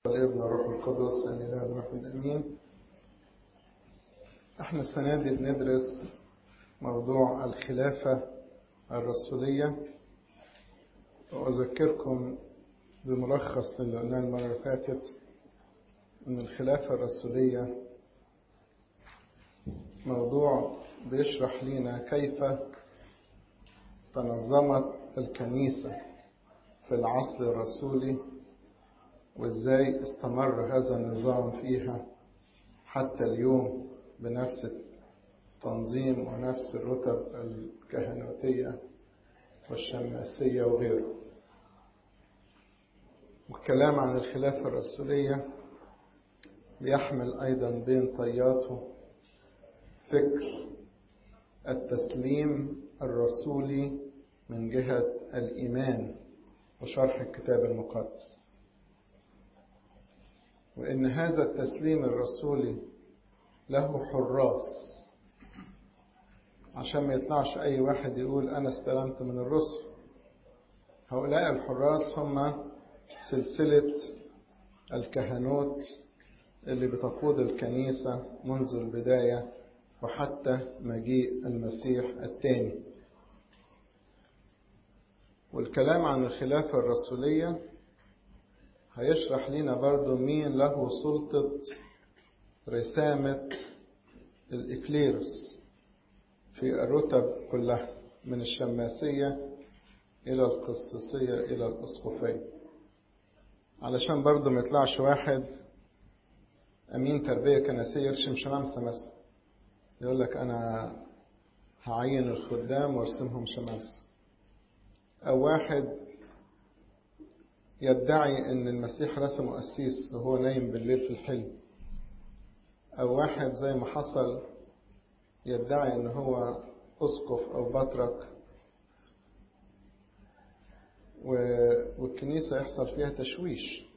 والابن الروح القدس ان اله الواحد امين احنا السنه دي بندرس موضوع الخلافه الرسوليه واذكركم بملخص للي قلناه المره اللي فاتت ان الخلافه الرسوليه موضوع بيشرح لنا كيف تنظمت الكنيسه في العصر الرسولي وازاي استمر هذا النظام فيها حتى اليوم بنفس التنظيم ونفس الرتب الكهنوتية والشماسية وغيره والكلام عن الخلافة الرسولية بيحمل أيضا بين طياته فكر التسليم الرسولي من جهة الإيمان وشرح الكتاب المقدس وإن هذا التسليم الرسولي له حراس عشان ما يطلعش أي واحد يقول أنا استلمت من الرسل هؤلاء الحراس هم سلسلة الكهنوت اللي بتقود الكنيسة منذ البداية وحتى مجيء المسيح الثاني والكلام عن الخلافة الرسولية هيشرح لنا برضو مين له سلطة رسامة الإكليروس في الرتب كلها من الشماسية إلى القسطسية إلى الأسقفية علشان برضو ما يطلعش واحد أمين تربية كنسية يرسم شمامسة مثلا يقول لك أنا هعين الخدام وارسمهم شمامسة أو واحد يدعي ان المسيح رسمه قسيس وهو نايم بالليل في الحلم او واحد زي ما حصل يدعي ان هو اسقف او بطرك والكنيسة يحصل فيها تشويش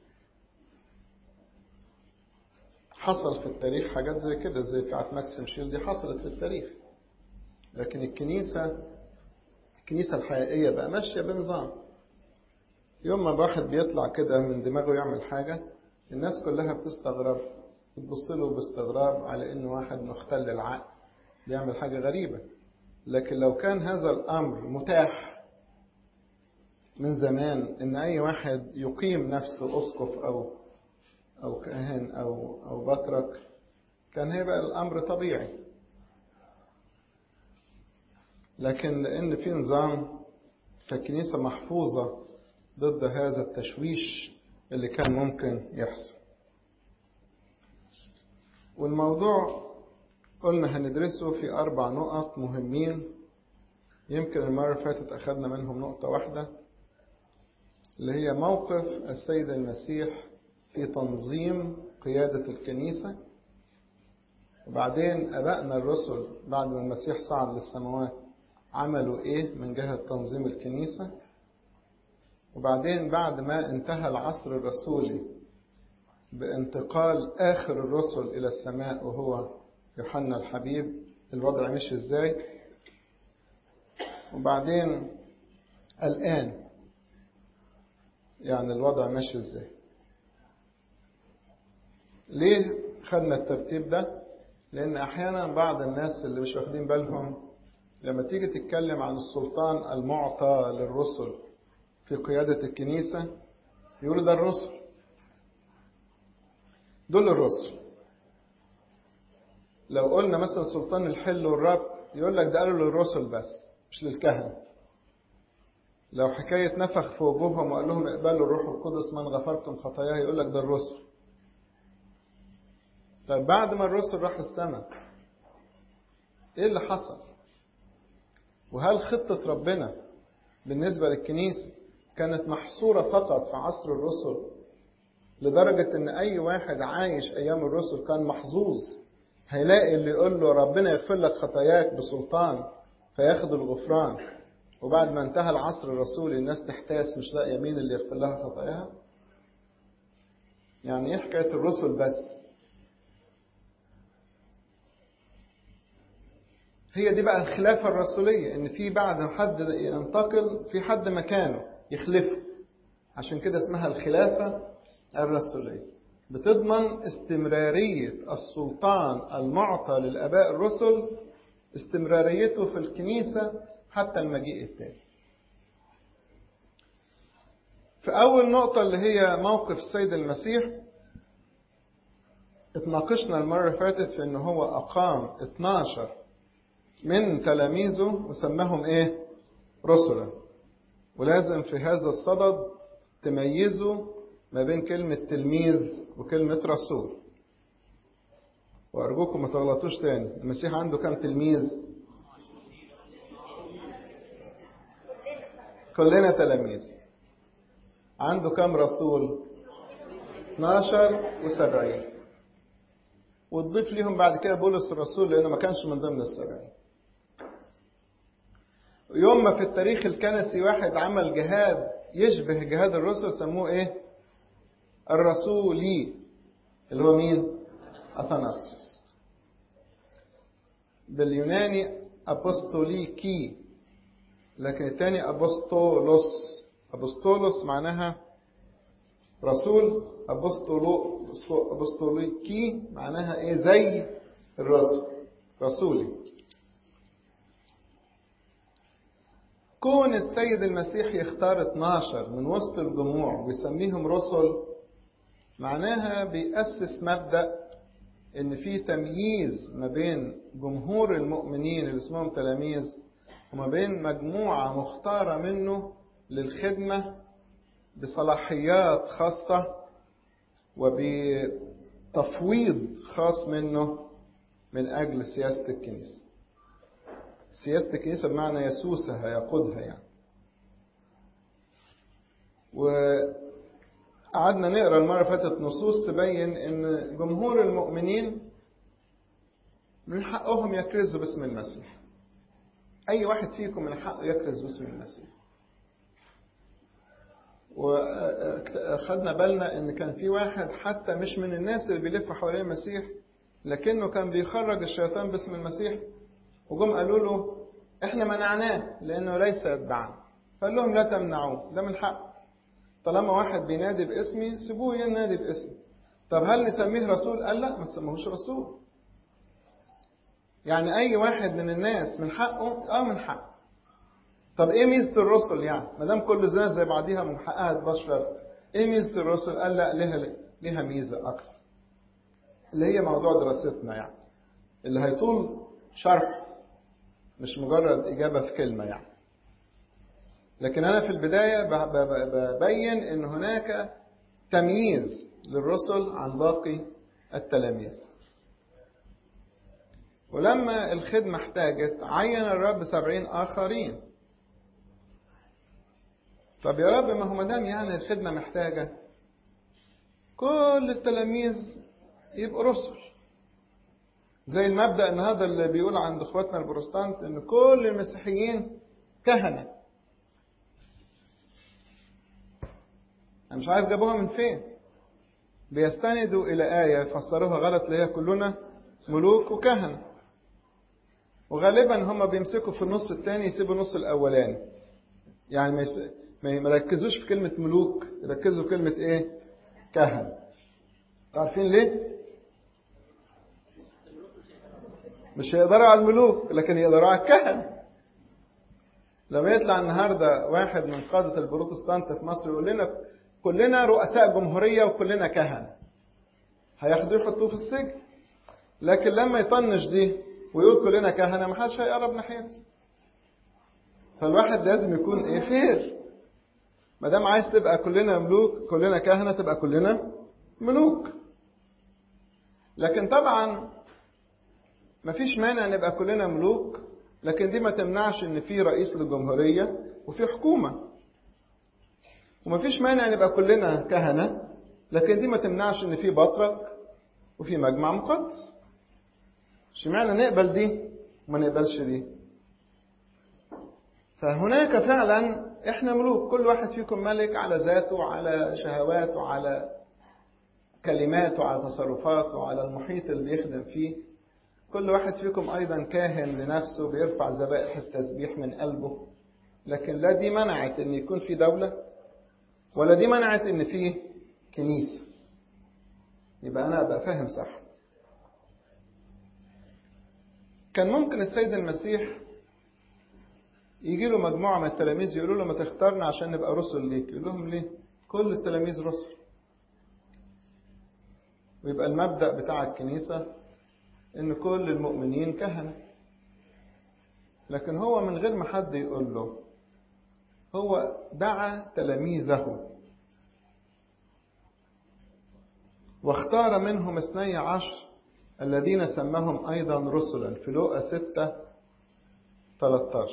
حصل في التاريخ حاجات زي كده زي بتاعت ماكسيم شيل دي حصلت في التاريخ لكن الكنيسة الكنيسة الحقيقية بقى ماشية بنظام يوم ما الواحد بيطلع كده من دماغه يعمل حاجة الناس كلها بتستغرب بتبص له باستغراب على انه واحد مختل العقل بيعمل حاجة غريبة لكن لو كان هذا الامر متاح من زمان ان اي واحد يقيم نفسه اسقف او او كاهن او او بطرك كان هيبقى الامر طبيعي لكن لان في نظام فالكنيسة محفوظة ضد هذا التشويش اللي كان ممكن يحصل والموضوع قلنا هندرسه في أربع نقط مهمين يمكن المرة اللي فاتت أخذنا منهم نقطة واحدة اللي هي موقف السيد المسيح في تنظيم قيادة الكنيسة وبعدين أبائنا الرسل بعد ما المسيح صعد للسماوات عملوا إيه من جهة تنظيم الكنيسة وبعدين بعد ما انتهى العصر الرسولي بانتقال آخر الرسل إلى السماء وهو يوحنا الحبيب الوضع مشي ازاي وبعدين الآن يعني الوضع ماشي ازاي ليه خدنا الترتيب ده لأن أحيانا بعض الناس اللي مش واخدين بالهم لما تيجي تتكلم عن السلطان المعطى للرسل في قيادة الكنيسة يقولوا ده الرسل دول الرسل لو قلنا مثلا سلطان الحل والرب يقول لك ده قالوا للرسل بس مش للكهنة لو حكاية نفخ في وجوههم وقال لهم اقبلوا الروح القدس من غفرتم خطاياه يقول لك ده الرسل طيب بعد ما الرسل راحوا السماء ايه اللي حصل وهل خطة ربنا بالنسبة للكنيسة كانت محصورة فقط في عصر الرسل لدرجة إن أي واحد عايش أيام الرسل كان محظوظ هيلاقي اللي يقول له ربنا يغفر لك خطاياك بسلطان فياخد الغفران وبعد ما انتهى العصر الرسولي الناس تحتاس مش لاقية مين اللي يغفر لها خطاياها يعني ايه حكاية الرسل بس هي دي بقى الخلافة الرسولية إن في بعد حد ينتقل في حد مكانه يخلفه عشان كده اسمها الخلافة الرسولية بتضمن استمرارية السلطان المعطى للآباء الرسل استمراريته في الكنيسة حتى المجيء التاني في أول نقطة اللي هي موقف السيد المسيح اتناقشنا المرة اللي فاتت في إن هو أقام 12 من تلاميذه وسماهم إيه؟ رسلا ولازم في هذا الصدد تميزوا ما بين كلمة تلميذ وكلمة رسول وأرجوكم ما تغلطوش تاني المسيح عنده كم تلميذ كلنا تلاميذ عنده كم رسول 12 و70 وتضيف ليهم بعد كده بولس الرسول لأنه ما كانش من ضمن السبعين يوم ما في التاريخ الكنسي واحد عمل جهاد يشبه جهاد الرسل سموه ايه الرسولي اللي هو مين اثناسيوس باليوناني ابوستوليكي لكن الثاني ابوستولوس ابوستولوس معناها رسول ابوستولو ابوستوليكي معناها ايه زي الرسول رسولي كون السيد المسيح يختار 12 من وسط الجموع ويسميهم رسل معناها بيأسس مبدأ إن في تمييز ما بين جمهور المؤمنين اللي اسمهم تلاميذ وما بين مجموعة مختارة منه للخدمة بصلاحيات خاصة وبتفويض خاص منه من أجل سياسة الكنيسة سياسة الكنيسة بمعنى يسوسها يقودها يعني وقعدنا نقرا المرة فاتت نصوص تبين إن جمهور المؤمنين من حقهم يكرزوا باسم المسيح أي واحد فيكم من حقه يكرز باسم المسيح وخدنا بالنا إن كان في واحد حتى مش من الناس اللي بيلفوا حوالين المسيح لكنه كان بيخرج الشيطان باسم المسيح وجم قالوا له احنا منعناه لانه ليس يتبعنا فقال لهم لا تمنعوه ده من حق طالما واحد بينادي باسمي سيبوه ينادي باسمي طب هل نسميه رسول قال لا ما تسموهوش رسول يعني اي واحد من الناس من حقه اه من حقه طب ايه ميزه الرسل يعني ما دام كل الناس زي بعضيها من حقها تبشر ايه ميزه الرسل قال لا ليها ليها ميزه اكتر اللي هي موضوع دراستنا يعني اللي هيطول شرح مش مجرد إجابة في كلمة يعني لكن أنا في البداية ببين أن هناك تمييز للرسل عن باقي التلاميذ ولما الخدمة احتاجت عين الرب سبعين آخرين طب يا رب ما هو مدام يعني الخدمة محتاجة كل التلاميذ يبقوا رسل زي المبدأ النهارده اللي بيقول عند اخواتنا البروتستانت ان كل المسيحيين كهنة. أنا مش عارف جابوها من فين. بيستندوا إلى آية فسروها غلط اللي هي كلنا ملوك وكهنة. وغالبا هم بيمسكوا في النص الثاني يسيبوا النص الأولاني. يعني ما, يس... ما يركزوش في كلمة ملوك، يركزوا في كلمة إيه؟ كهنة. عارفين ليه؟ مش هيقدروا على الملوك لكن يقدروا على الكهنة لما يطلع النهاردة واحد من قادة البروتستانت في مصر يقول لنا كلنا رؤساء جمهورية وكلنا كهنة هياخدوه يحطوه في السجن لكن لما يطنش دي ويقول كلنا كهنة ما حدش هيقرب ناحيته فالواحد لازم يكون ايه فير ما دام عايز تبقى كلنا ملوك كلنا كهنة تبقى كلنا ملوك لكن طبعا مفيش مانع نبقى كلنا ملوك لكن دي ما تمنعش ان في رئيس للجمهورية وفي حكومة ومفيش مانع نبقى كلنا كهنة لكن دي ما تمنعش ان في بطرك وفي مجمع مقدس اشمعنى نقبل دي وما نقبلش دي فهناك فعلا احنا ملوك كل واحد فيكم ملك على ذاته على شهواته على كلماته على تصرفاته على المحيط اللي بيخدم فيه كل واحد فيكم أيضا كاهن لنفسه بيرفع ذبائح التسبيح من قلبه لكن لا دي منعت أن يكون في دولة ولا دي منعت أن في كنيسة يبقى أنا أبقى فاهم صح كان ممكن السيد المسيح يجي له مجموعة من التلاميذ يقولوا له ما تختارنا عشان نبقى رسل ليك يقول لهم ليه كل التلاميذ رسل ويبقى المبدأ بتاع الكنيسة ان كل المؤمنين كهنة لكن هو من غير ما حد يقول له هو دعا تلاميذه واختار منهم اثني عشر الذين سماهم أيضا رسلا في لوقا ستة 13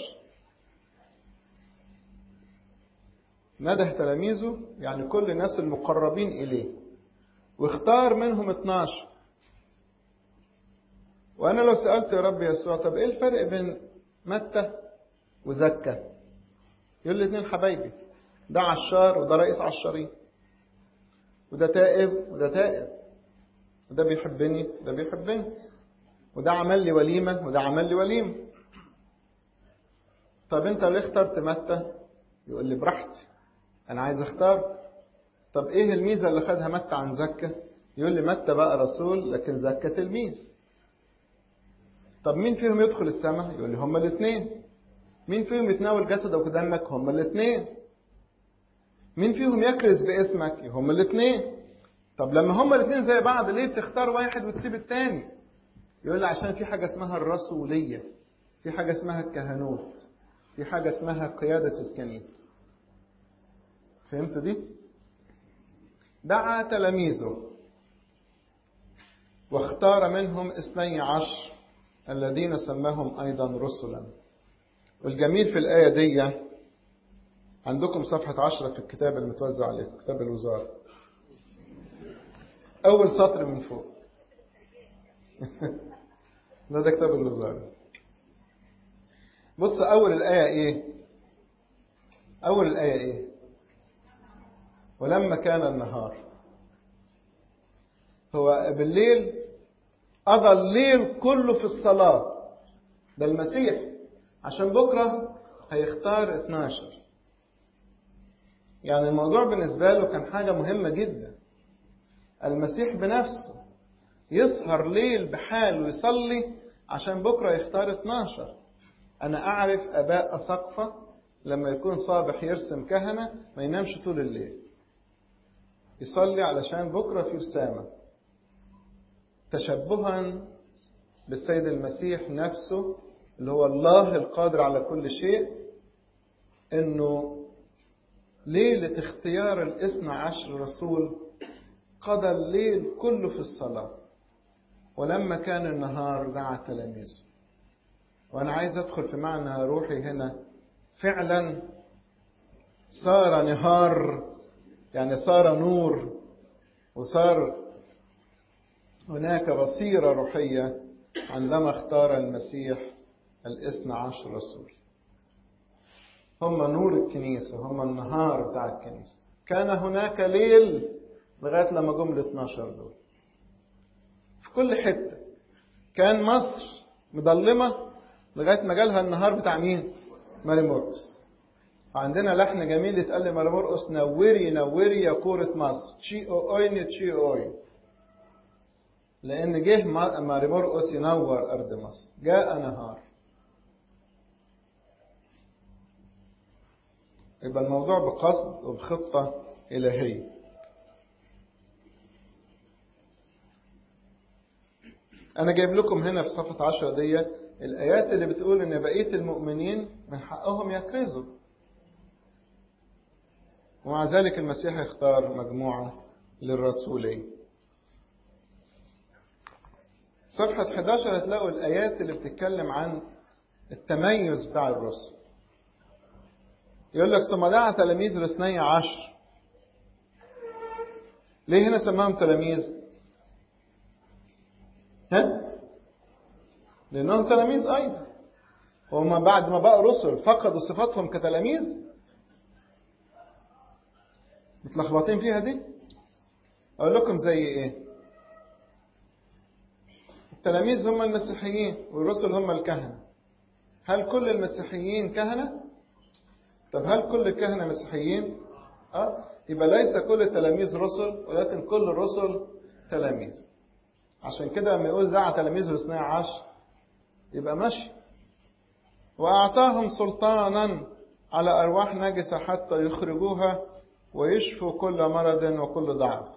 نده تلاميذه يعني كل الناس المقربين إليه واختار منهم 12 وأنا لو سألت يا رب يسوع طب إيه الفرق بين متى وزكا يقول لي اتنين حبايبي ده عشار وده رئيس عشارين وده تائب وده تائب وده بيحبني وده بيحبني وده عمل لي وليمة وده عمل لي وليمة طب انت ليه اخترت متى يقول لي براحتي انا عايز اختار طب ايه الميزة اللي خدها متى عن زكا يقول لي متى بقى رسول لكن زكا تلميذ طب مين فيهم يدخل السماء يقول لي هما الاثنين مين فيهم يتناول جسدك ودمك هما الاثنين مين فيهم يكرز باسمك هما الاثنين طب لما هما الاثنين زي بعض ليه بتختار واحد وتسيب التاني يقول لي عشان في حاجة اسمها الرسولية في حاجة اسمها الكهنوت في حاجة اسمها قيادة الكنيسة فهمتوا دي دعا تلاميذه واختار منهم اثني عشر الذين سماهم أيضا رسلا والجميل في الآية دي عندكم صفحة عشرة في الكتاب المتوزع عليكم كتاب الوزارة أول سطر من فوق ده ده كتاب الوزارة بص أول الآية إيه أول الآية إيه ولما كان النهار هو بالليل قضى الليل كله في الصلاة ده المسيح عشان بكرة هيختار 12 يعني الموضوع بالنسبة له كان حاجة مهمة جدا المسيح بنفسه يسهر ليل بحاله يصلي عشان بكرة يختار 12 أنا أعرف أباء أسقفة لما يكون صابح يرسم كهنة ما ينامش طول الليل يصلي علشان بكرة في رسامة تشبها بالسيد المسيح نفسه اللي هو الله القادر على كل شيء انه ليلة اختيار الاثنى عشر رسول قضى الليل كله في الصلاة ولما كان النهار دعا تلاميذه وأنا عايز أدخل في معنى روحي هنا فعلا صار نهار يعني صار نور وصار هناك بصيرة روحية عندما اختار المسيح الاثنى عشر رسول هم نور الكنيسة هم النهار بتاع الكنيسة كان هناك ليل لغاية لما جم ال 12 دول في كل حتة كان مصر مضلمة لغاية ما جالها النهار بتاع مين؟ ماري مرقس عندنا لحن جميل يتقال لماري مرقس نوري نوري يا كورة مصر تشي اوين تشي اوين لأن جه ماري مرقس ينور أرض مصر جاء نهار يبقى الموضوع بقصد وبخطة إلهية أنا جايب لكم هنا في صفحة عشرة دي الآيات اللي بتقول إن بقية المؤمنين من حقهم يكرزوا ومع ذلك المسيح اختار مجموعة للرسولية صفحة 11 هتلاقوا الآيات اللي بتتكلم عن التميز بتاع الرسل يقول لك ثم دعا تلاميذ الاثني عشر ليه هنا سماهم تلاميذ ها لانهم تلاميذ ايضا وهم بعد ما بقوا رسل فقدوا صفاتهم كتلاميذ متلخبطين فيها دي اقول لكم زي ايه التلاميذ هم المسيحيين والرسل هم الكهنه هل كل المسيحيين كهنه طب هل كل الكهنة مسيحيين؟ أه؟ يبقى ليس كل التلاميذ رسل ولكن كل الرسل تلاميذ عشان كده لما يقول دعا تلاميذه اثني عشر يبقى ماشي وأعطاهم سلطانا على أرواح نجسة حتى يخرجوها ويشفوا كل مرض وكل ضعف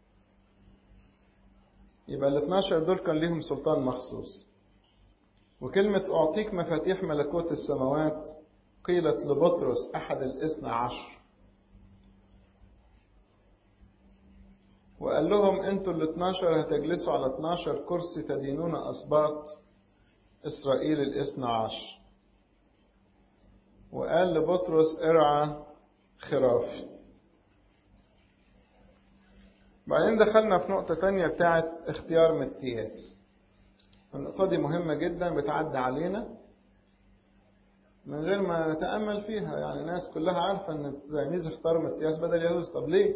يبقى ال 12 دول كان ليهم سلطان مخصوص وكلمة أعطيك مفاتيح ملكوت السماوات قيلت لبطرس أحد الاثنى عشر وقال لهم انتوا ال 12 هتجلسوا على 12 كرسي تدينون أسباط إسرائيل الاثنى عشر وقال لبطرس ارعى خراف بعدين دخلنا في نقطة تانية بتاعت اختيار متياس النقطة دي مهمة جدا بتعدي علينا من غير ما نتأمل فيها يعني الناس كلها عارفة ان التلاميذ اختاروا متياس بدل يهوذا طب ليه؟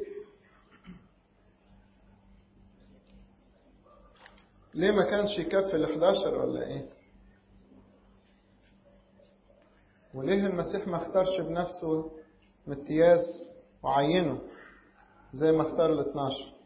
ليه ما كانش يكفي ال 11 ولا ايه؟ وليه المسيح ما اختارش بنفسه متياس وعينه زي ما اختار ال 12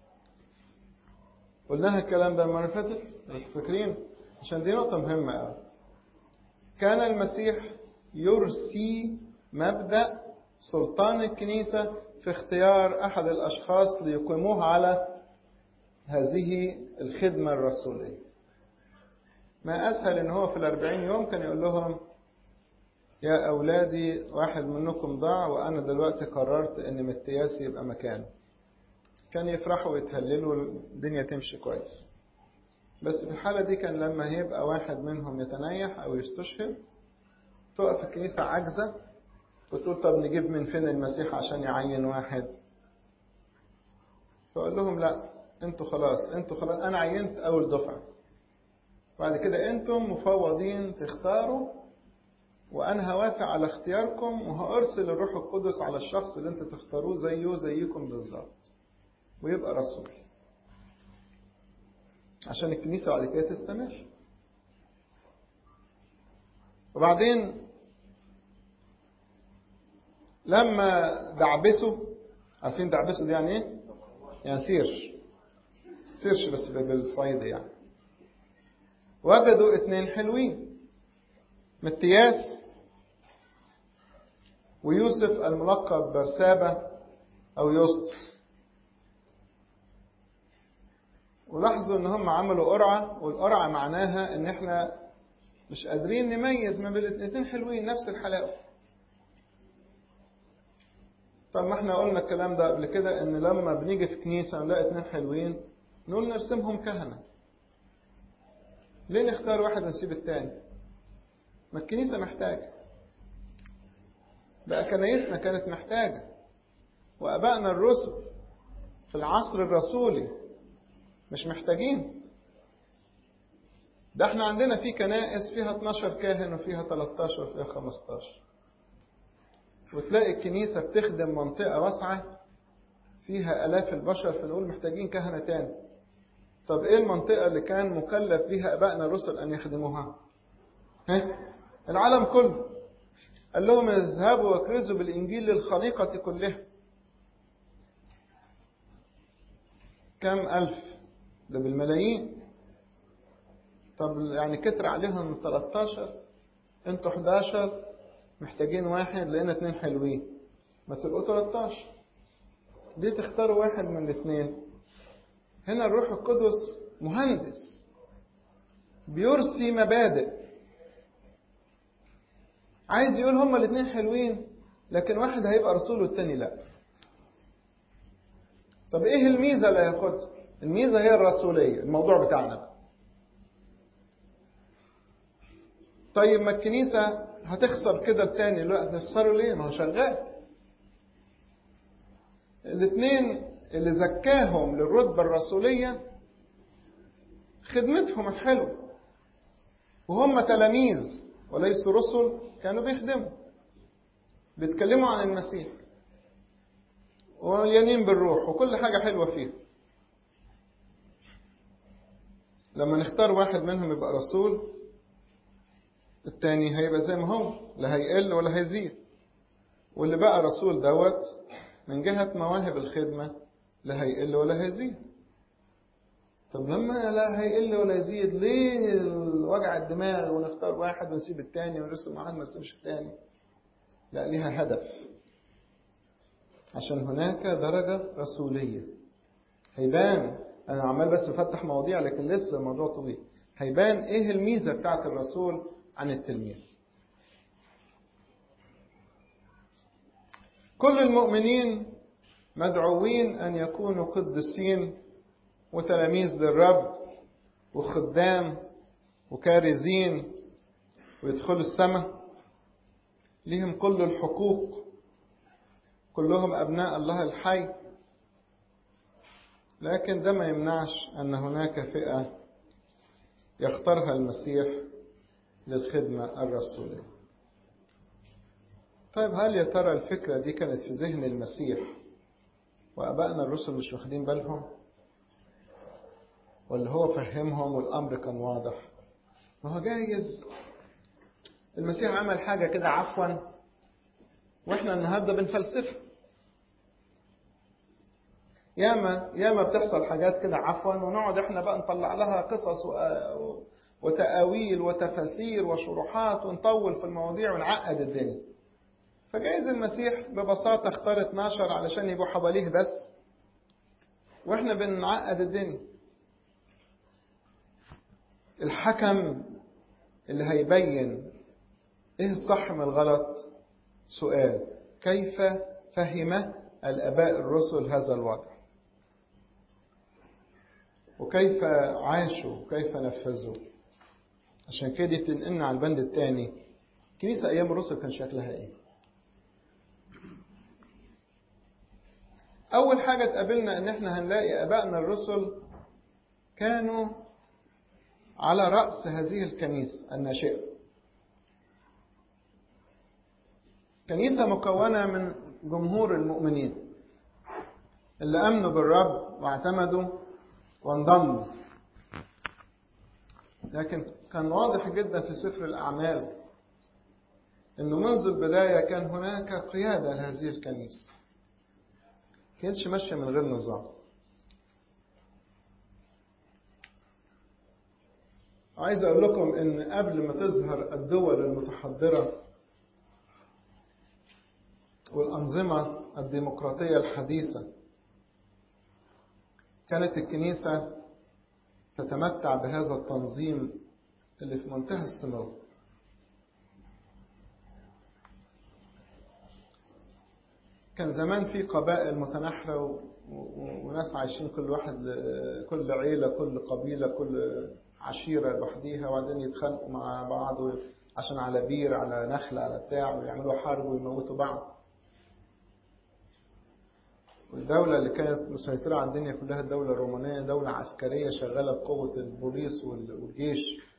قلناها الكلام ده المرة اللي فاتت فاكرين عشان دي نقطة مهمة قوي كان المسيح يرسي مبدأ سلطان الكنيسة في اختيار أحد الأشخاص ليقيموه على هذه الخدمة الرسولية ما أسهل إن هو في الأربعين يوم كان يقول لهم يا أولادي واحد منكم ضاع وأنا دلوقتي قررت إن متياس يبقى مكانه كان يفرحوا ويتهللوا الدنيا تمشي كويس بس في الحالة دي كان لما هيبقى واحد منهم يتنيح أو يستشهد تقف الكنيسة عاجزة وتقول طب نجيب من فين المسيح عشان يعين واحد فأقول لهم لا انتوا خلاص انتوا خلاص أنا عينت أول دفعة بعد كده انتم مفوضين تختاروا وأنا هوافق على اختياركم وهأرسل الروح القدس على الشخص اللي انتوا تختاروه زيه زيكم بالظبط ويبقى رسول عشان الكنيسة بعد كده تستمر وبعدين لما دعبسوا عارفين دعبسوا دي يعني ايه؟ يعني سيرش سيرش بس بالصعيدي يعني وجدوا اتنين حلوين متياس ويوسف الملقب برسابة أو يوسف ولاحظوا ان هم عملوا قرعة والقرعة معناها ان احنا مش قادرين نميز ما بين الاثنين حلوين نفس الحلاوة طب ما احنا قلنا الكلام ده قبل كده ان لما بنيجي في كنيسة نلاقي اثنين حلوين نقول نرسمهم كهنة ليه نختار واحد ونسيب التاني ما الكنيسة محتاجة بقى كنايسنا كانت محتاجة وأبائنا الرسل في العصر الرسولي مش محتاجين ده احنا عندنا في كنائس فيها 12 كاهن وفيها 13 وفيها 15 وتلاقي الكنيسة بتخدم منطقة واسعة فيها آلاف البشر فنقول محتاجين كهنة تاني طب ايه المنطقة اللي كان مكلف بيها أبائنا الرسل أن يخدموها ها؟ العالم كله قال لهم اذهبوا واكرزوا بالإنجيل للخليقة كلها كم ألف ده بالملايين طب يعني كتر عليهم 13 انتوا 11 محتاجين واحد لقينا اتنين حلوين ما تبقوا 13 ليه تختاروا واحد من الاثنين هنا الروح القدس مهندس بيرسي مبادئ عايز يقول هما الاثنين حلوين لكن واحد هيبقى رسول والتاني لا طب ايه الميزه اللي هياخدها الميزه هي الرسوليه الموضوع بتاعنا طيب ما الكنيسه هتخسر كده التاني لا تخسره ليه ما هو شغال الاثنين اللي زكاهم للرتبه الرسوليه خدمتهم الحلوه وهم تلاميذ وليسوا رسل كانوا بيخدموا بيتكلموا عن المسيح ومليانين بالروح وكل حاجة حلوة فيه لما نختار واحد منهم يبقى رسول التاني هيبقى زي ما هو لا هيقل ولا هيزيد واللي بقى رسول دوت من جهة مواهب الخدمة لا هيقل ولا هيزيد طب لما لا هيقل ولا يزيد ليه وجع الدماغ ونختار واحد ونسيب التاني ونرسم واحد ما نسيبش التاني لا ليها هدف عشان هناك درجة رسولية هيبان أنا عمال بس بفتح مواضيع لكن لسه الموضوع طويل هيبان إيه الميزة بتاعت الرسول عن التلميذ كل المؤمنين مدعوين أن يكونوا قدسين وتلاميذ للرب وخدام وكارزين ويدخلوا السماء ليهم كل الحقوق كلهم أبناء الله الحي لكن ده ما يمنعش أن هناك فئة يختارها المسيح للخدمة الرسولية طيب هل يا ترى الفكرة دي كانت في ذهن المسيح وأبائنا الرسل مش واخدين بالهم ولا هو فهمهم والأمر كان واضح ما هو جايز المسيح عمل حاجة كده عفوا واحنا النهارده بنفلسفها ياما ياما بتحصل حاجات كده عفوا ونقعد احنا بقى نطلع لها قصص وتأويل وتفاسير وشروحات ونطول في المواضيع ونعقد الدنيا فجايز المسيح ببساطة اختار 12 علشان يبقوا حواليه بس واحنا بنعقد الدنيا الحكم اللي هيبين ايه الصح من الغلط سؤال كيف فهم الاباء الرسل هذا الوضع وكيف عاشوا وكيف نفذوا عشان كده تنقلنا على البند الثاني كنيسة أيام الرسل كان شكلها إيه أول حاجة تقابلنا إن إحنا هنلاقي أبائنا الرسل كانوا على رأس هذه الكنيسة الناشئة كنيسة مكونة من جمهور المؤمنين اللي أمنوا بالرب واعتمدوا وانضموا لكن كان واضح جدا في سفر الأعمال أنه منذ البداية كان هناك قيادة لهذه الكنيسة كانتش ماشية من غير نظام عايز أقول لكم أن قبل ما تظهر الدول المتحضرة والأنظمة الديمقراطية الحديثة كانت الكنيسة تتمتع بهذا التنظيم اللي في منتهى السمو كان زمان في قبائل متناحرة وناس عايشين كل واحد كل عيلة كل قبيلة كل عشيرة لوحديها وبعدين يتخانقوا مع بعض عشان على بير على نخل على بتاع ويعملوا حرب ويموتوا بعض والدولة اللي كانت مسيطرة على الدنيا كلها الدولة الرومانية دولة عسكرية شغالة بقوة البوليس والجيش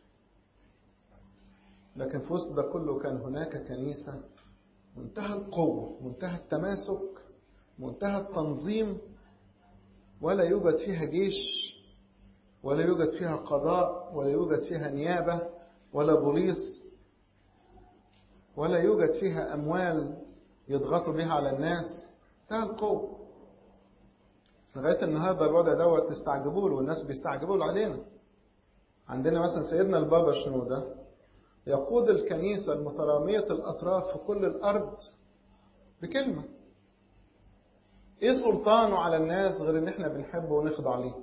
لكن في وسط ده كله كان هناك كنيسة منتهى القوة منتهى التماسك منتهى التنظيم ولا يوجد فيها جيش ولا يوجد فيها قضاء ولا يوجد فيها نيابة ولا بوليس ولا يوجد فيها أموال يضغطوا بها على الناس منتهى القوة لغاية النهاردة الوضع دوت تستعجبوا له والناس بيستعجبوا له علينا عندنا مثلا سيدنا البابا شنودة يقود الكنيسة المترامية الأطراف في كل الأرض بكلمة إيه سلطانه على الناس غير إن إحنا بنحبه ونخضع ليه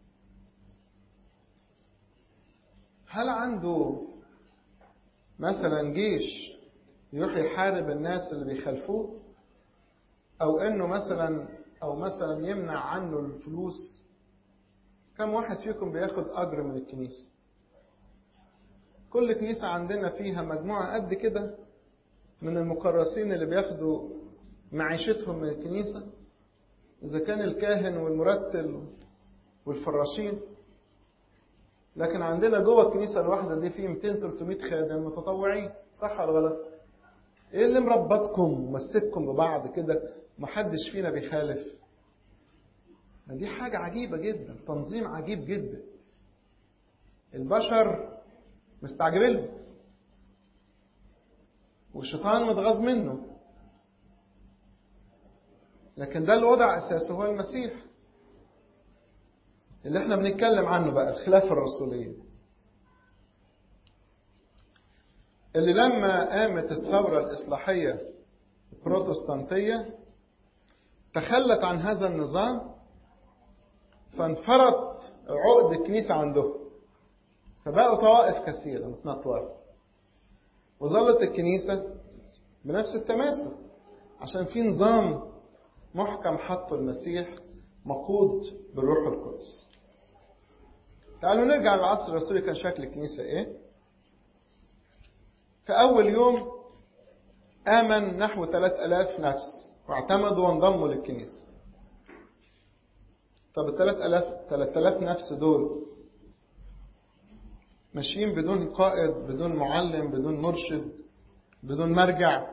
هل عنده مثلا جيش يروح يحارب الناس اللي بيخالفوه أو إنه مثلا أو مثلا يمنع عنه الفلوس كم واحد فيكم بياخد أجر من الكنيسة كل كنيسة عندنا فيها مجموعة قد كده من المكرسين اللي بياخدوا معيشتهم من الكنيسة إذا كان الكاهن والمرتل والفراشين لكن عندنا جوه الكنيسة الواحدة دي في 200 300 خادم متطوعين صح ولا غلط؟ ايه اللي مربطكم ومسككم ببعض كده محدش فينا بيخالف دي حاجة عجيبة جدا تنظيم عجيب جدا البشر مستعجبين له والشيطان متغاظ منه لكن ده الوضع أساسه هو المسيح اللي احنا بنتكلم عنه بقى الخلافة الرسولية اللي لما قامت الثورة الإصلاحية البروتستانتية تخلت عن هذا النظام فانفرط عقد الكنيسة عندهم فبقوا طوائف كثيرة متنطورة وظلت الكنيسة بنفس التماسك عشان في نظام محكم حطه المسيح مقود بالروح القدس تعالوا نرجع للعصر الرسولي كان شكل الكنيسة ايه في أول يوم آمن نحو 3000 نفس واعتمدوا وانضموا للكنيسة طب ال 3000 3000 نفس دول ماشيين بدون قائد بدون معلم بدون مرشد بدون مرجع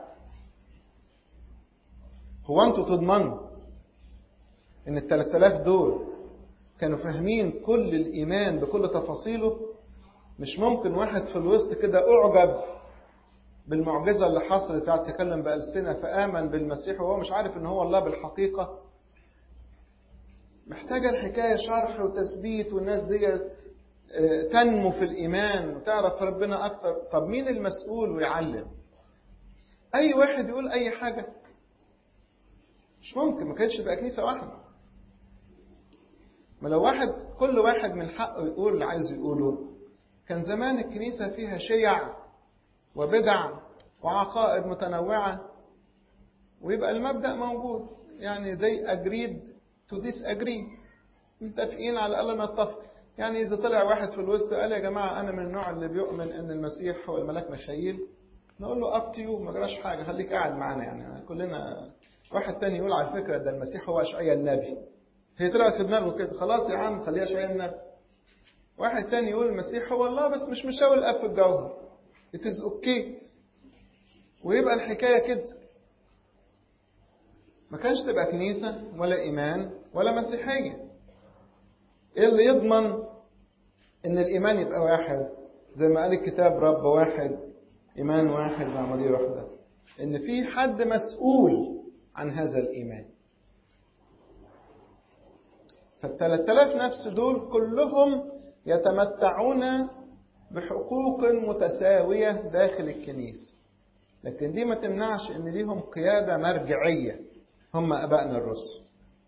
هو انتوا تضمنوا ان ال 3000 دول كانوا فاهمين كل الايمان بكل تفاصيله مش ممكن واحد في الوسط كده اعجب بالمعجزه اللي حصلت قاعد تكلم بالسنه فامن بالمسيح وهو مش عارف ان هو الله بالحقيقه محتاجه الحكايه شرح وتثبيت والناس دي تنمو في الايمان وتعرف ربنا اكثر طب مين المسؤول ويعلم اي واحد يقول اي حاجه مش ممكن ما كانتش تبقى كنيسه واحده ما لو واحد كل واحد من حقه يقول اللي عايز يقوله كان زمان الكنيسه فيها شيع وبدع وعقائد متنوعه ويبقى المبدا موجود يعني they agreed to disagree متفقين على الاقل نتفق يعني اذا طلع واحد في الوسط قال يا جماعه انا من النوع اللي بيؤمن ان المسيح هو الملاك ميخائيل نقول له اب تو ما جراش حاجه خليك قاعد معانا يعني كلنا واحد تاني يقول على فكره ده المسيح هو اشعياء النبي هي طلعت في دماغه كده خلاص يا عم خليها اشعياء النبي واحد تاني يقول المسيح هو الله بس مش مشاوي الاب في الجوهر it is okay ويبقى الحكايه كده ما كانش تبقى كنيسه ولا ايمان ولا مسيحيه ايه اللي يضمن ان الايمان يبقى واحد زي ما قال الكتاب رب واحد ايمان واحد معموديه واحده ان في حد مسؤول عن هذا الايمان فالثلاث آلاف نفس دول كلهم يتمتعون بحقوق متساوية داخل الكنيسة لكن دي ما تمنعش ان ليهم قيادة مرجعية هم أبائنا الرسل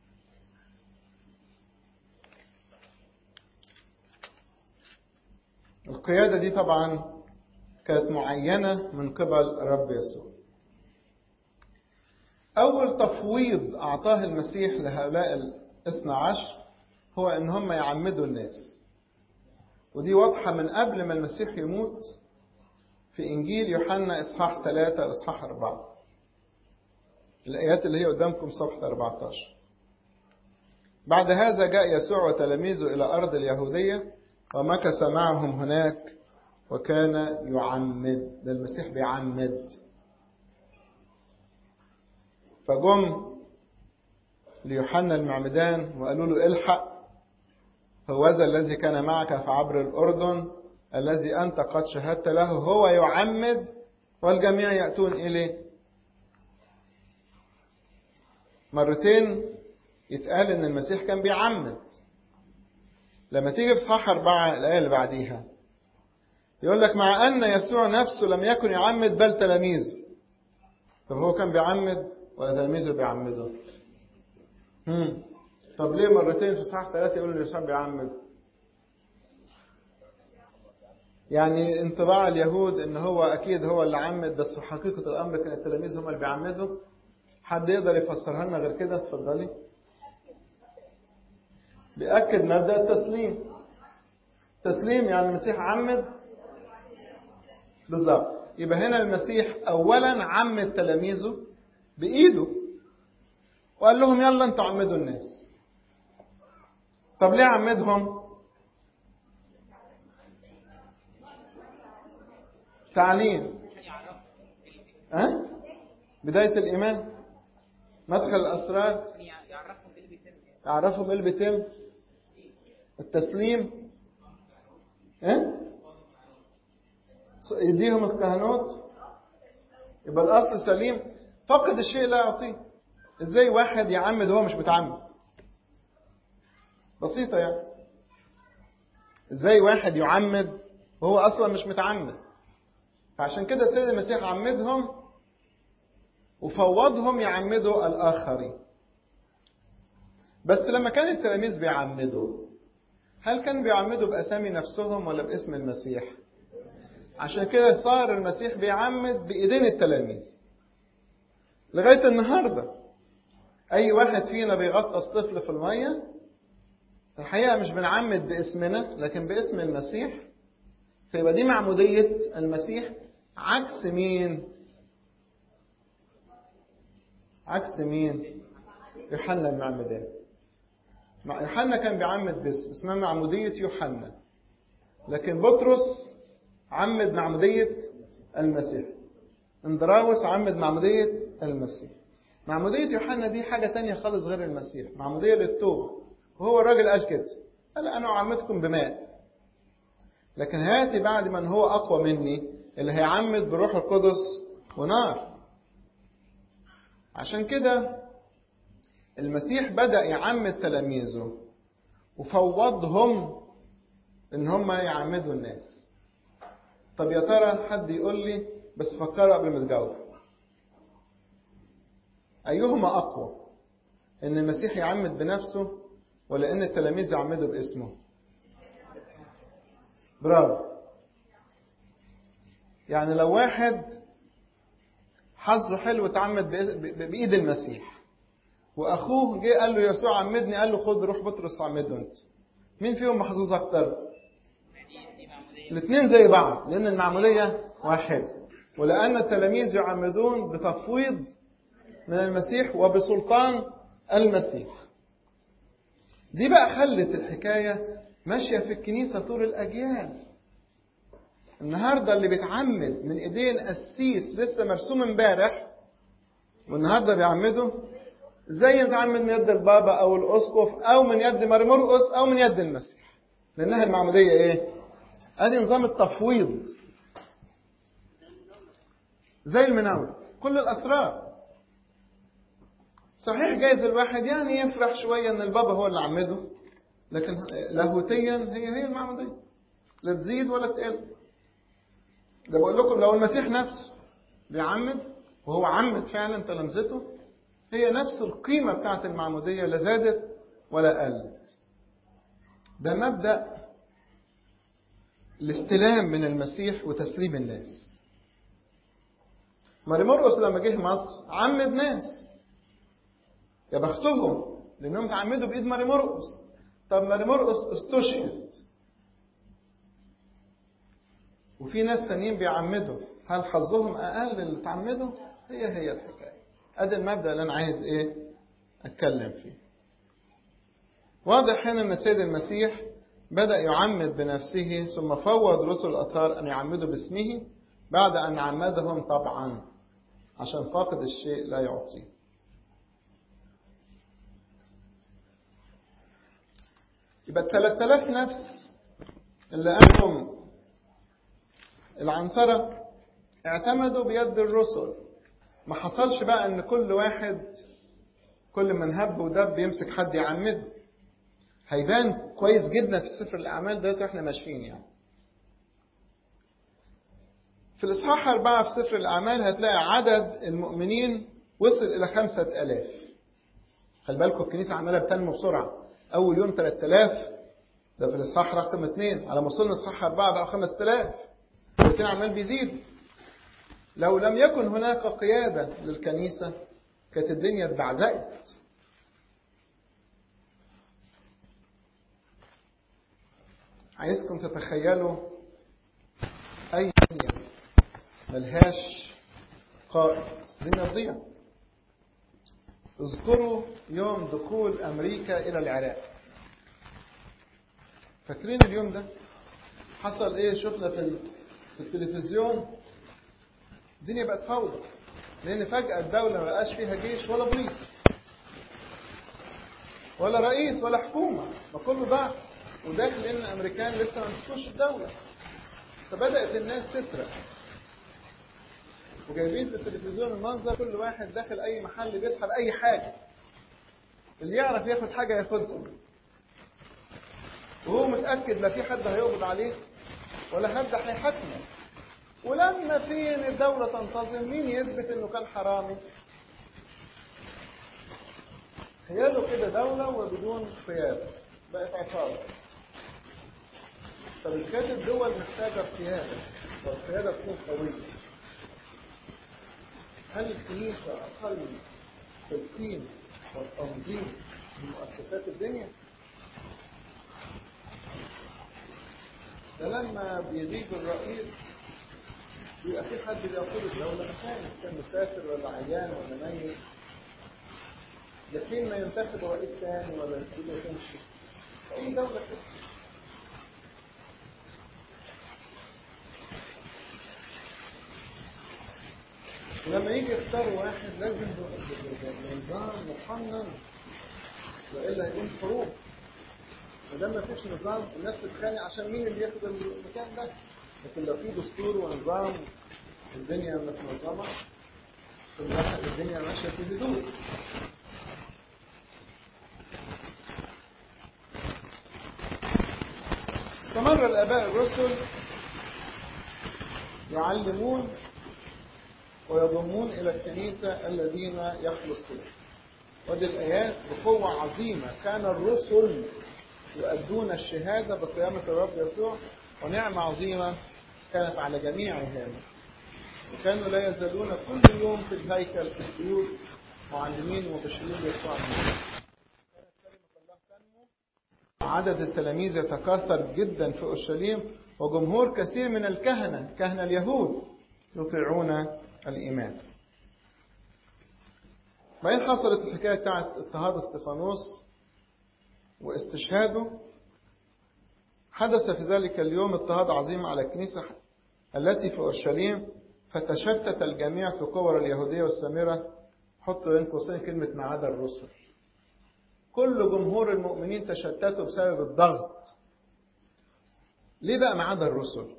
القيادة دي طبعا كانت معينة من قبل الرب يسوع أول تفويض أعطاه المسيح لهؤلاء الاثنى عشر هو إن هم يعمدوا الناس ودي واضحة من قبل ما المسيح يموت في إنجيل يوحنا إصحاح 3 وإصحاح 4 الآيات اللي هي قدامكم صفحة 14 بعد هذا جاء يسوع وتلاميذه إلى أرض اليهودية ومكث معهم هناك وكان يعمد ده المسيح بيعمد فجم ليوحنا المعمدان وقالوا له الحق هو ذا الذي كان معك في عبر الأردن الذي أنت قد شهدت له هو يعمد والجميع يأتون إليه مرتين يتقال إن المسيح كان بيعمد لما تيجي في صح أربعة الآية اللي بعديها يقول لك مع أن يسوع نفسه لم يكن يعمد بل تلاميذه طب هو كان بيعمد ولا تلاميذه بيعمدوا هم. طب ليه مرتين في صح ثلاثة يقولوا ان يسوع بيعمد يعني انطباع اليهود ان هو اكيد هو اللي عمد بس في حقيقة الامر كان التلاميذ هم اللي بيعمدوا حد يقدر يفسرها لنا غير كده اتفضلي بيأكد مبدأ التسليم تسليم يعني المسيح عمد بالظبط يبقى هنا المسيح اولا عمد تلاميذه بايده وقال لهم يلا انتوا عمدوا الناس طب ليه عمدهم تعليم أه؟ بداية الإيمان مدخل الأسرار يعرفهم ايه اللي بيتم التسليم أه؟ يديهم الكهنوت يبقى الأصل سليم فقد الشيء لا يعطيه ازاي واحد يعمد وهو مش متعمد بسيطة يعني ازاي واحد يعمد وهو اصلا مش متعمد فعشان كده السيد المسيح عمدهم وفوضهم يعمدوا الاخرين بس لما كان التلاميذ بيعمدوا هل كانوا بيعمدوا باسامي نفسهم ولا باسم المسيح عشان كده صار المسيح بيعمد بايدين التلاميذ لغايه النهارده اي واحد فينا بيغطس طفل في الميه الحقيقه مش بنعمد باسمنا لكن باسم المسيح فيبقى دي معموديه المسيح عكس مين عكس مين يوحنا المعمدان يوحنا كان بيعمد باسم اسمها معمودية يوحنا لكن بطرس عمد معمودية المسيح اندراوس عمد معمودية المسيح معمودية يوحنا دي حاجة تانية خالص غير المسيح معمودية للتوبة وهو الراجل قال كده قال أنا أعمدكم بماء لكن هاتي بعد من هو أقوى مني اللي هيعمد بروح القدس ونار عشان كده المسيح بدأ يعمد تلاميذه وفوضهم ان هم يعمدوا الناس طب يا ترى حد يقول لي بس فكروا قبل ما تجاوب ايهما اقوى ان المسيح يعمد بنفسه ولا ان التلاميذ يعمدوا باسمه برافو يعني لو واحد حظه حلو اتعمد بايد المسيح واخوه جه قال له يسوع عمدني قال له خد روح بطرس عمده انت مين فيهم محظوظ اكتر الاثنين زي بعض لان المعموديه واحد ولان التلاميذ يعمدون بتفويض من المسيح وبسلطان المسيح دي بقى خلت الحكايه ماشيه في الكنيسه طول الاجيال النهارده اللي بيتعمد من ايدين قسيس لسه مرسوم امبارح والنهارده بيعمده زي متعمد من يد البابا او الاسقف او من يد مرمرقس او من يد المسيح لانها المعموديه ايه ادي نظام التفويض زي المناول كل الاسرار صحيح جايز الواحد يعني يفرح شويه ان البابا هو اللي عمده لكن لاهوتيا هي هي المعموديه لا تزيد ولا تقل ده بقول لكم لو المسيح نفسه بيعمد وهو عمد فعلا تلامذته هي نفس القيمة بتاعت المعمودية لا زادت ولا قلت ده مبدأ الاستلام من المسيح وتسليم الناس ماري مرقس لما جه مصر عمد ناس يا بختهم لانهم تعمدوا بايد ماري مرقس طب ماري مرقس استشهد وفي ناس تانيين بيعمدوا هل حظهم اقل اللي تعمدوا هي هي الحكايه ادي المبدا اللي انا عايز ايه اتكلم فيه واضح هنا ان السيد المسيح بدا يعمد بنفسه ثم فوض رسل الاطهار ان يعمدوا باسمه بعد ان عمدهم طبعا عشان فاقد الشيء لا يعطيه يبقى ال 3000 نفس اللي قالهم العنصرة اعتمدوا بيد الرسل ما حصلش بقى ان كل واحد كل من هب ودب يمسك حد يعمده هيبان كويس جدا في سفر الاعمال دلوقتي واحنا ماشيين يعني في الاصحاح أربعة في سفر الاعمال هتلاقي عدد المؤمنين وصل الى خمسة الاف خلي بالكم الكنيسة عمالة بتنمو بسرعة اول يوم 3000 ده في الاصحاح رقم اثنين على ما وصلنا اصحاح أربعة بقى 5000 الاثنين عمال بيزيد لو لم يكن هناك قيادة للكنيسة كانت الدنيا اتبعزقت عايزكم تتخيلوا أي دنيا ملهاش قائد الدنيا تضيع اذكروا يوم دخول أمريكا إلى العراق فاكرين اليوم ده حصل إيه شفنا في في التلفزيون الدنيا بقت فوضى لان فجاه الدوله ما بقاش فيها جيش ولا بوليس ولا رئيس ولا حكومه ما كله ضعف وداخل ان الامريكان لسه ما مسكوش الدوله فبدات الناس تسرق وجايبين في التلفزيون المنظر كل واحد داخل اي محل بيسحب اي حاجه اللي يعرف ياخد حاجه ياخدها وهو متأكد لا في حد هيقبض عليه ولا حد هيحاكمه ولما فين الدولة تنتظم مين يثبت انه كان حرامي تخيلوا كده دولة وبدون قيادة بقت عصابة طب إذا كانت الدول محتاجة قيادة والقيادة تكون قوية هل الكنيسة أقل في القيمة والتنظيم من مؤسسات الدنيا؟ ده لما بيغيب الرئيس بيبقى في حد بيقود الدولة مكانه كان مسافر ولا عيان ولا ميت لكن ما ينتخب رئيس ثاني ولا الدنيا تمشي أي دولة تمشي ولما يجي يختار واحد لازم بنظام مقنن والا هيكون حروب ما دام ما فيش نظام الناس تتخانق عشان مين اللي ياخد المكان ده لكن لو في دستور ونظام الدنيا متنظمه الدنيا ماشيه في هدوء استمر الاباء الرسل يعلمون ويضمون إلى الكنيسة الذين يخلصون ودي الآيات بقوة عظيمة كان الرسل يؤدون الشهادة بقيامة الرب يسوع ونعمة عظيمة كانت على جميعهم وكانوا لا يزالون كل يوم في الهيكل في البيوت معلمين ومبشرين بيسوع المسيح عدد التلاميذ يتكاثر جدا في اورشليم وجمهور كثير من الكهنه كهنه اليهود يطيعون الإيمان بعدين حصلت الحكاية بتاعت اضطهاد استفانوس واستشهاده حدث في ذلك اليوم اضطهاد عظيم على الكنيسة التي في أورشليم فتشتت الجميع في قور اليهودية والسامرة حط بين قوسين كلمة ما عدا الرسل كل جمهور المؤمنين تشتتوا بسبب الضغط ليه بقى ما عدا الرسل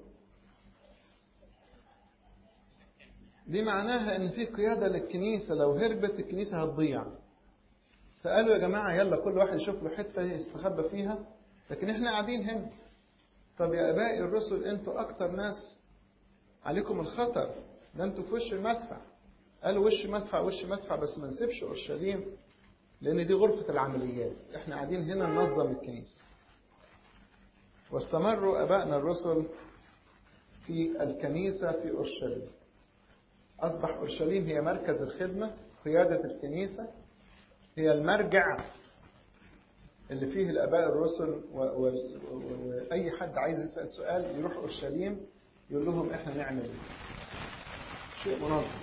دي معناها ان في قياده للكنيسه لو هربت الكنيسه هتضيع فقالوا يا جماعه يلا كل واحد يشوف له حته يستخبى فيها لكن احنا قاعدين هنا طب يا ابائي الرسل انتوا اكتر ناس عليكم الخطر ده انتوا في وش المدفع قالوا وش مدفع وش مدفع بس ما نسيبش اورشليم لان دي غرفه العمليات احنا قاعدين هنا ننظم الكنيسه واستمروا ابائنا الرسل في الكنيسه في اورشليم أصبح أورشليم هي مركز الخدمة قيادة الكنيسة هي المرجع اللي فيه الآباء الرسل وأي حد عايز يسأل سؤال يروح أورشليم يقول لهم إحنا نعمل إيه شيء منظم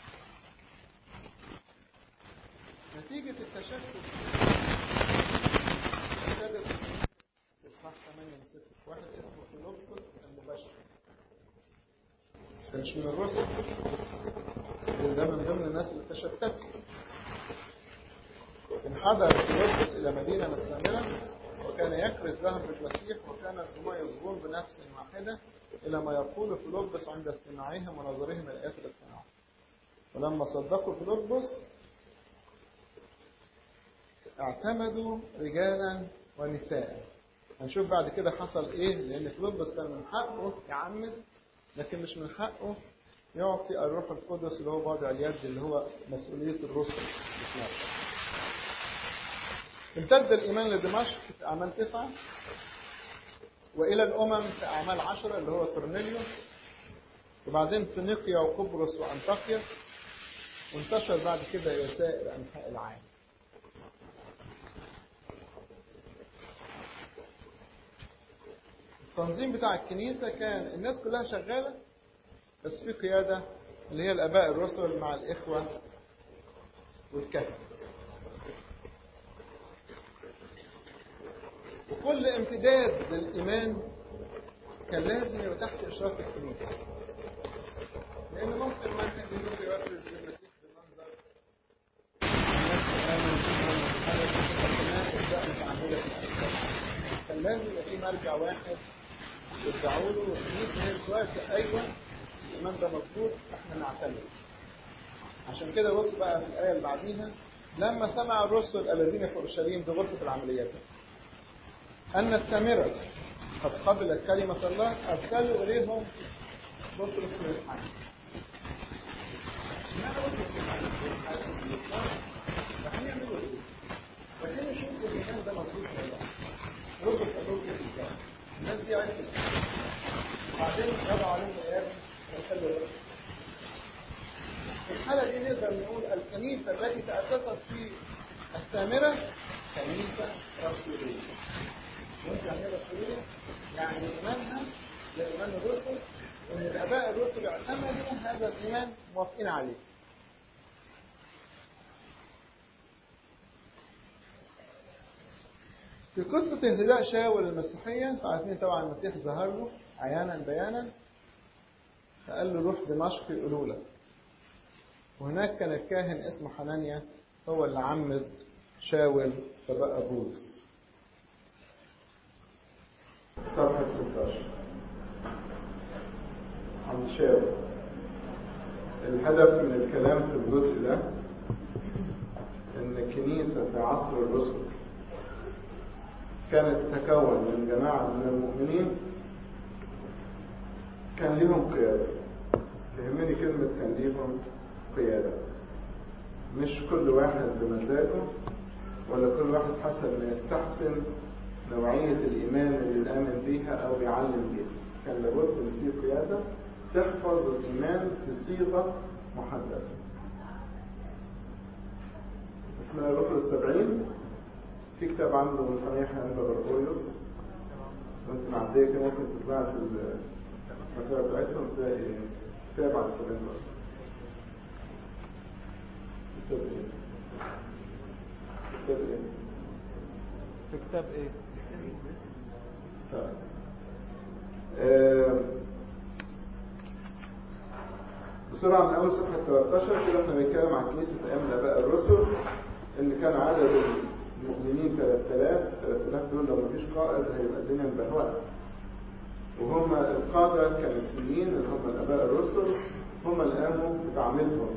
نتيجة التشتت ابتدت إصحاح 8 6 واحد اسمه فيلبس المبشر ده مش من الرسل ده من ضمن الناس اللي تشتتوا انحدر فيلبس إلى مدينة السامرة وكان يكرز ذهب بالمسيح وكان الجموع يصغون بنفس واحدة إلى ما يقول فيلبس عند استماعهم ونظرهم الآيات التي سمعوها ولما صدقوا فيلبس اعتمدوا رجالا ونساء هنشوف بعد كده حصل ايه لان فيلبس كان من حقه يعمد لكن مش من حقه يعطي الروح القدس اللي هو وضع اليد اللي هو مسؤولية الرسل امتد الإيمان لدمشق في أعمال تسعة وإلى الأمم في أعمال عشرة اللي هو كورنيليوس وبعدين فينيقيا وقبرص وأنطاكيا وانتشر بعد كده إلى سائر أنحاء العالم التنظيم بتاع الكنيسة كان الناس كلها شغالة بس في قيادة اللي هي الآباء الرسل مع الإخوة والكهنة وكل امتداد للإيمان كان لازم يبقى تحت إشراف الكنيسة لأن ممكن واحد يجي يوفرز بالمسيح بالمنظر الناس تآمن كان لازم يبقى في مرجع واحد يرجعوا له والكنيسة هي الكويسة أيوه الإيمان ده مظبوط احنا نعتمد عشان كده بص بقى في الآية اللي بعديها لما سمع الرسل الذين في أورشليم بغرفة العمليات أن السامرة قد قبلت كلمة الله أرسلوا إليهم بطرس ويوحنا رايحين يعملوا ايه؟ رايحين يشوفوا الايمان ده مطلوب ولا لا بطرس قال لهم ايه بالظبط؟ الناس دي عرفت وبعدين وضعوا عليهم ايات وخلوا بالك في الحالة دي نقدر نقول الكنيسة التي تأسست في السامرة كنيسة رسولية. وانت يعني ايه رسولية؟ يعني إيمانها لإيمان الرسل وإن الآباء الرسل اعتمدوا هذا الإيمان موافقين عليه. في قصة اهتداء شاول المسيحية عارفين طبعا المسيح ظهر له عيانا بيانا فقال له روح دمشق يقولوا لك وهناك كان الكاهن اسمه حنانيا هو اللي عمد شاول فبقى بولس صفحة 16 عن شاول الهدف من الكلام في الجزء ده ان الكنيسة في عصر الرسل كانت تتكون من جماعة من المؤمنين كان ليهم قيادة تهمني كلمة كان ليهم قيادة مش كل واحد بمزاجه ولا كل واحد حسب ما يستحسن نوعية الإيمان اللي نآمن بيها أو بيعلم بيها كان لابد من في قيادة تحفظ الإيمان في صيغة محددة اسمها الرسل السبعين في كتاب عامله من قناة حنان بابرقوريوس وانت معدية كده ممكن تطلع في المكتبة بتاعتهم تلاقي كتاب على السبعين رسل كتاب ايه؟ كتاب ايه؟ في كتاب ايه؟ طيب آه بسرعة من أول صفحة 13 كده احنا بنتكلم عن كنيسة أيام الآباء الرسل اللي كان عدد المؤمنين 3000 3000 دول لو مفيش قائد هيبقى الدنيا مبهوأة وهم القادة الكنسيين اللي هم الآباء الرسل هم اللي قاموا بتعميدهم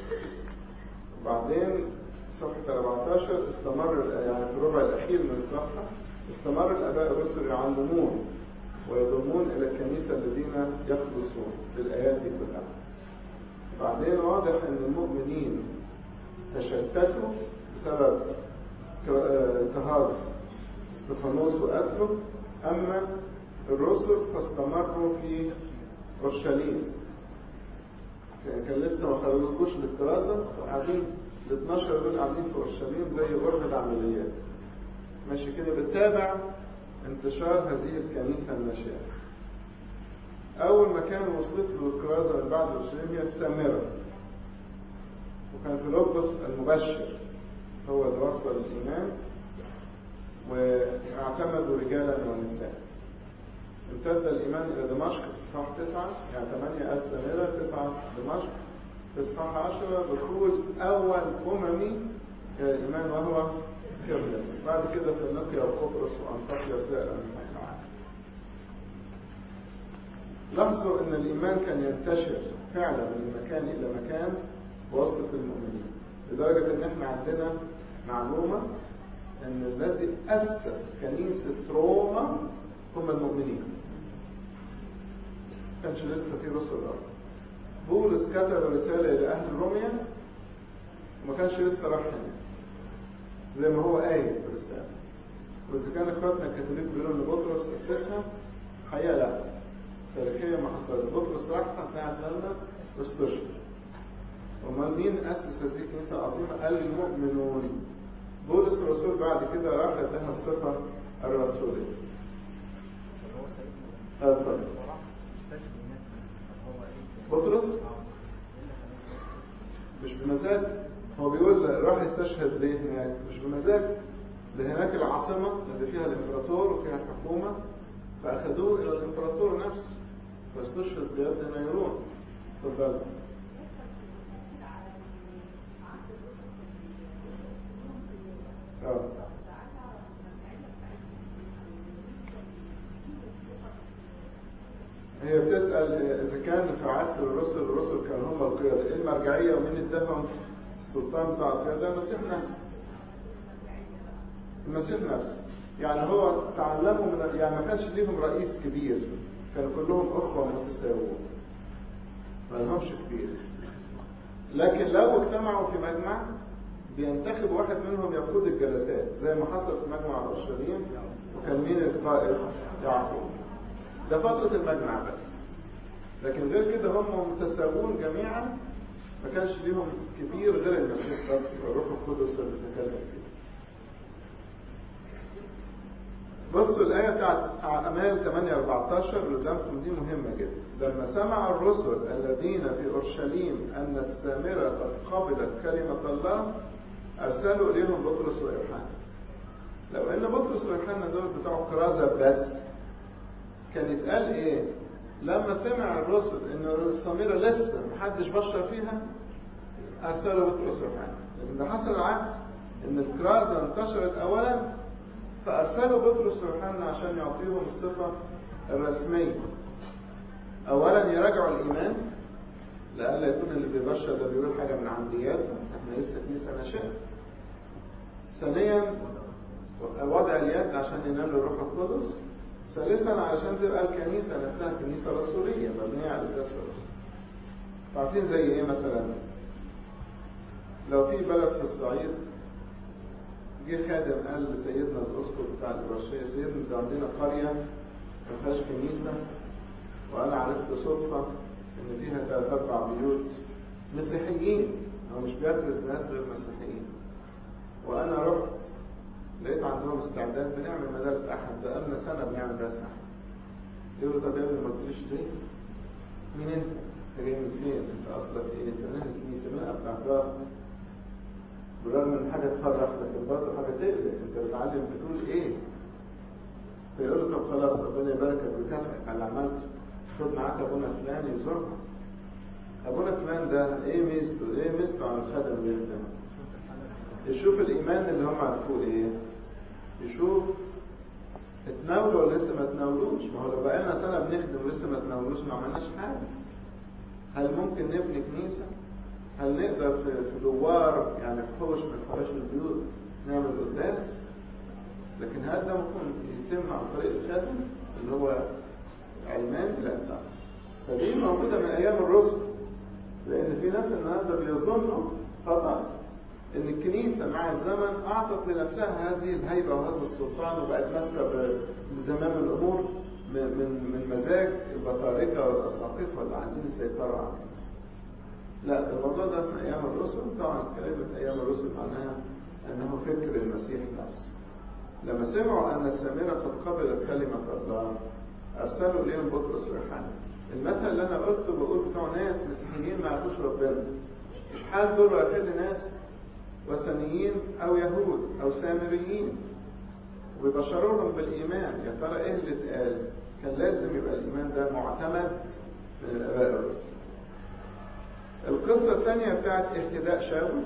وبعدين صفحة 14 استمر يعني في الربع الأخير من الصفحة استمر الآباء الرسل يعلمون ويضمون إلى الكنيسة الذين يخلصون في الآيات دي كلها بعدين واضح أن المؤمنين تشتتوا بسبب اضطهاد استفانوس وقتله أما الرسل فاستمروا في أورشليم كان لسه ما خرجوش للدراسة وقاعدين ال 12 دول قاعدين في اورشليم زي غرفة عمليات ماشي كده بتتابع انتشار هذه الكنيسة الناشئة أول مكان وصلت له الكرازة من بعد اورشليم هي السامرة وكان فيلبس المبشر هو اللي وصل الإيمان واعتمدوا رجالا ونساء امتد الإيمان إلى دمشق في إصحاح تسعة يعني ثمانية ألف سامرة تسعة دمشق في إصحاح عشرة دخول أول أممي إلى الإيمان وهو كيرلس بعد كده في نقيا وقبرص وأنطاكيا وسائر أنحاء العالم لاحظوا أن الإيمان كان ينتشر فعلا من مكان إلى مكان بواسطة المؤمنين لدرجة أن احنا عندنا معلومة أن الذي أسس كنيسة روما هم المؤمنين كانش لسه في رسل الأرض بولس كتب رسالة إلى أهل روميا وما كانش لسه راح هنا زي ما هو قايل في الرسالة وإذا كان إخواتنا الكاثوليك بيقولوا إن بطرس أسسها حقيقة لا تاريخيا ما حصلت بطرس راحها ساعة لما استشهد أمال مين أسس هذه الكنيسة العظيمة؟ المؤمنون بولس الرسول بعد كده راح اداها الصفة الرسولية اتفضل بطرس مش بمزاج هو بيقول راح يستشهد ليه هناك مش بمزاج ده هناك العاصمة اللي فيها الامبراطور وفيها الحكومة فأخذوه إلى الامبراطور نفسه فاستشهد بيد نيرون اتفضل اه هي بتسأل إذا كان في عصر الرسل الرسل كانوا هم القيادة إيه المرجعية ومين اداهم السلطان بتاع القيادة المسيح نفسه المسيح نفسه يعني هو تعلموا من يعني ما كانش ليهم رئيس كبير كانوا كلهم اخوه متساوون ما لهمش كبير لكن لو اجتمعوا في مجمع بينتخب واحد منهم يقود الجلسات زي ما حصل في مجمع اورشليم وكان مين القائد يعقوب ده فتره المجمع بس لكن غير كده هم متساوون جميعا ما كانش ليهم كبير غير المسيح بس والروح القدس اللي بيتكلم فيه بصوا الآية بتاعت أعمال 8 14 اللي قدامكم دي مهمة جدا لما سمع الرسل الذين في أورشليم أن السامرة قد قبلت كلمة الله أرسلوا إليهم بطرس ويوحنا لو إن بطرس ويوحنا دول بتوع كرازة بس كان يتقال إيه؟ لما سمع الرسل إن السامرة لسه محدش بشر فيها أرسلوا بطرس ويوحنا لكن ده حصل العكس إن الكرازة انتشرت أولا فأرسلوا بطرس ويوحنا عشان يعطيهم الصفة الرسمية أولا يراجعوا الإيمان لألا يكون اللي بيبشر ده بيقول حاجة من عندياته احنا لسه كنيسة ناشئة ثانيا وضع اليد عشان ينال الروح القدس ثالثا علشان تبقى الكنيسة نفسها كنيسة رسولية مبنية على أساس الرسول عارفين زي إيه مثلا لو في بلد في الصعيد جه خادم قال لسيدنا الاسقف بتاع الابرشيه سيدنا ده عندنا قريه ما فيهاش كنيسه وانا عرفت صدفه ان فيها ثلاث اربع بيوت مسيحيين هو مش بيدرس ناس غير مسيحيين وانا رحت لقيت عندهم استعداد بنعمل مدارس احد بقالنا سنه بنعمل مدارس احد يقولوا طب يا ابني ما قلتليش ليه؟ مين انت؟ انت جاي من فين؟ انت اصلك ايه؟ انت من الكنيسه من بتاع بالرغم من حاجة تفرح لكن برضه حاجة تقلق انت بتعلم بتقول ايه فيقول له طب خلاص ربنا يباركك ويكافئك على اللي عملته خد معاك ابونا فلان يزورنا ابونا فلان ده ايه ميزته ايه ميزته عن الخادم اللي يخدمه يشوف الايمان اللي هم عرفوه ايه يشوف اتناولوا ولا لسه ما اتناولوش ما هو لو بقالنا سنه بنخدم ولسه ما اتناولوش ما عملناش حاجه هل ممكن نبني كنيسه هل نقدر في دوار يعني في حوش من حوش البيوت نعمل قداس لكن هل ده ممكن يتم عن طريق الخادم اللي هو علماني لا طبعا فدي موجودة من أيام الرسل لأن في ناس النهارده بيظنوا خطأ إن الكنيسة مع الزمن أعطت لنفسها هذه الهيبة وهذا السلطان وبقت ماسكة بزمام الأمور من من مزاج البطاركة والأساقفة اللي عايزين يسيطروا على الكنيسة. لا ده الموضوع ده من أيام الرسل طبعا كلمة أيام الرسل معناها أنه فكر المسيح نفسه لما سمعوا أن السامرة قد قبلت كلمة الله أرسلوا إليهم بطرس ويوحنا المثل اللي أنا قلته بقول بتوع ناس مسيحيين ما يعرفوش ربنا مش حال دول أكل ناس وثنيين أو يهود أو سامريين وبشروهم بالإيمان يا ترى إيه اللي اتقال كان لازم يبقى الإيمان ده معتمد من الآباء الرسل القصة الثانية بتاعت اهتداء شاول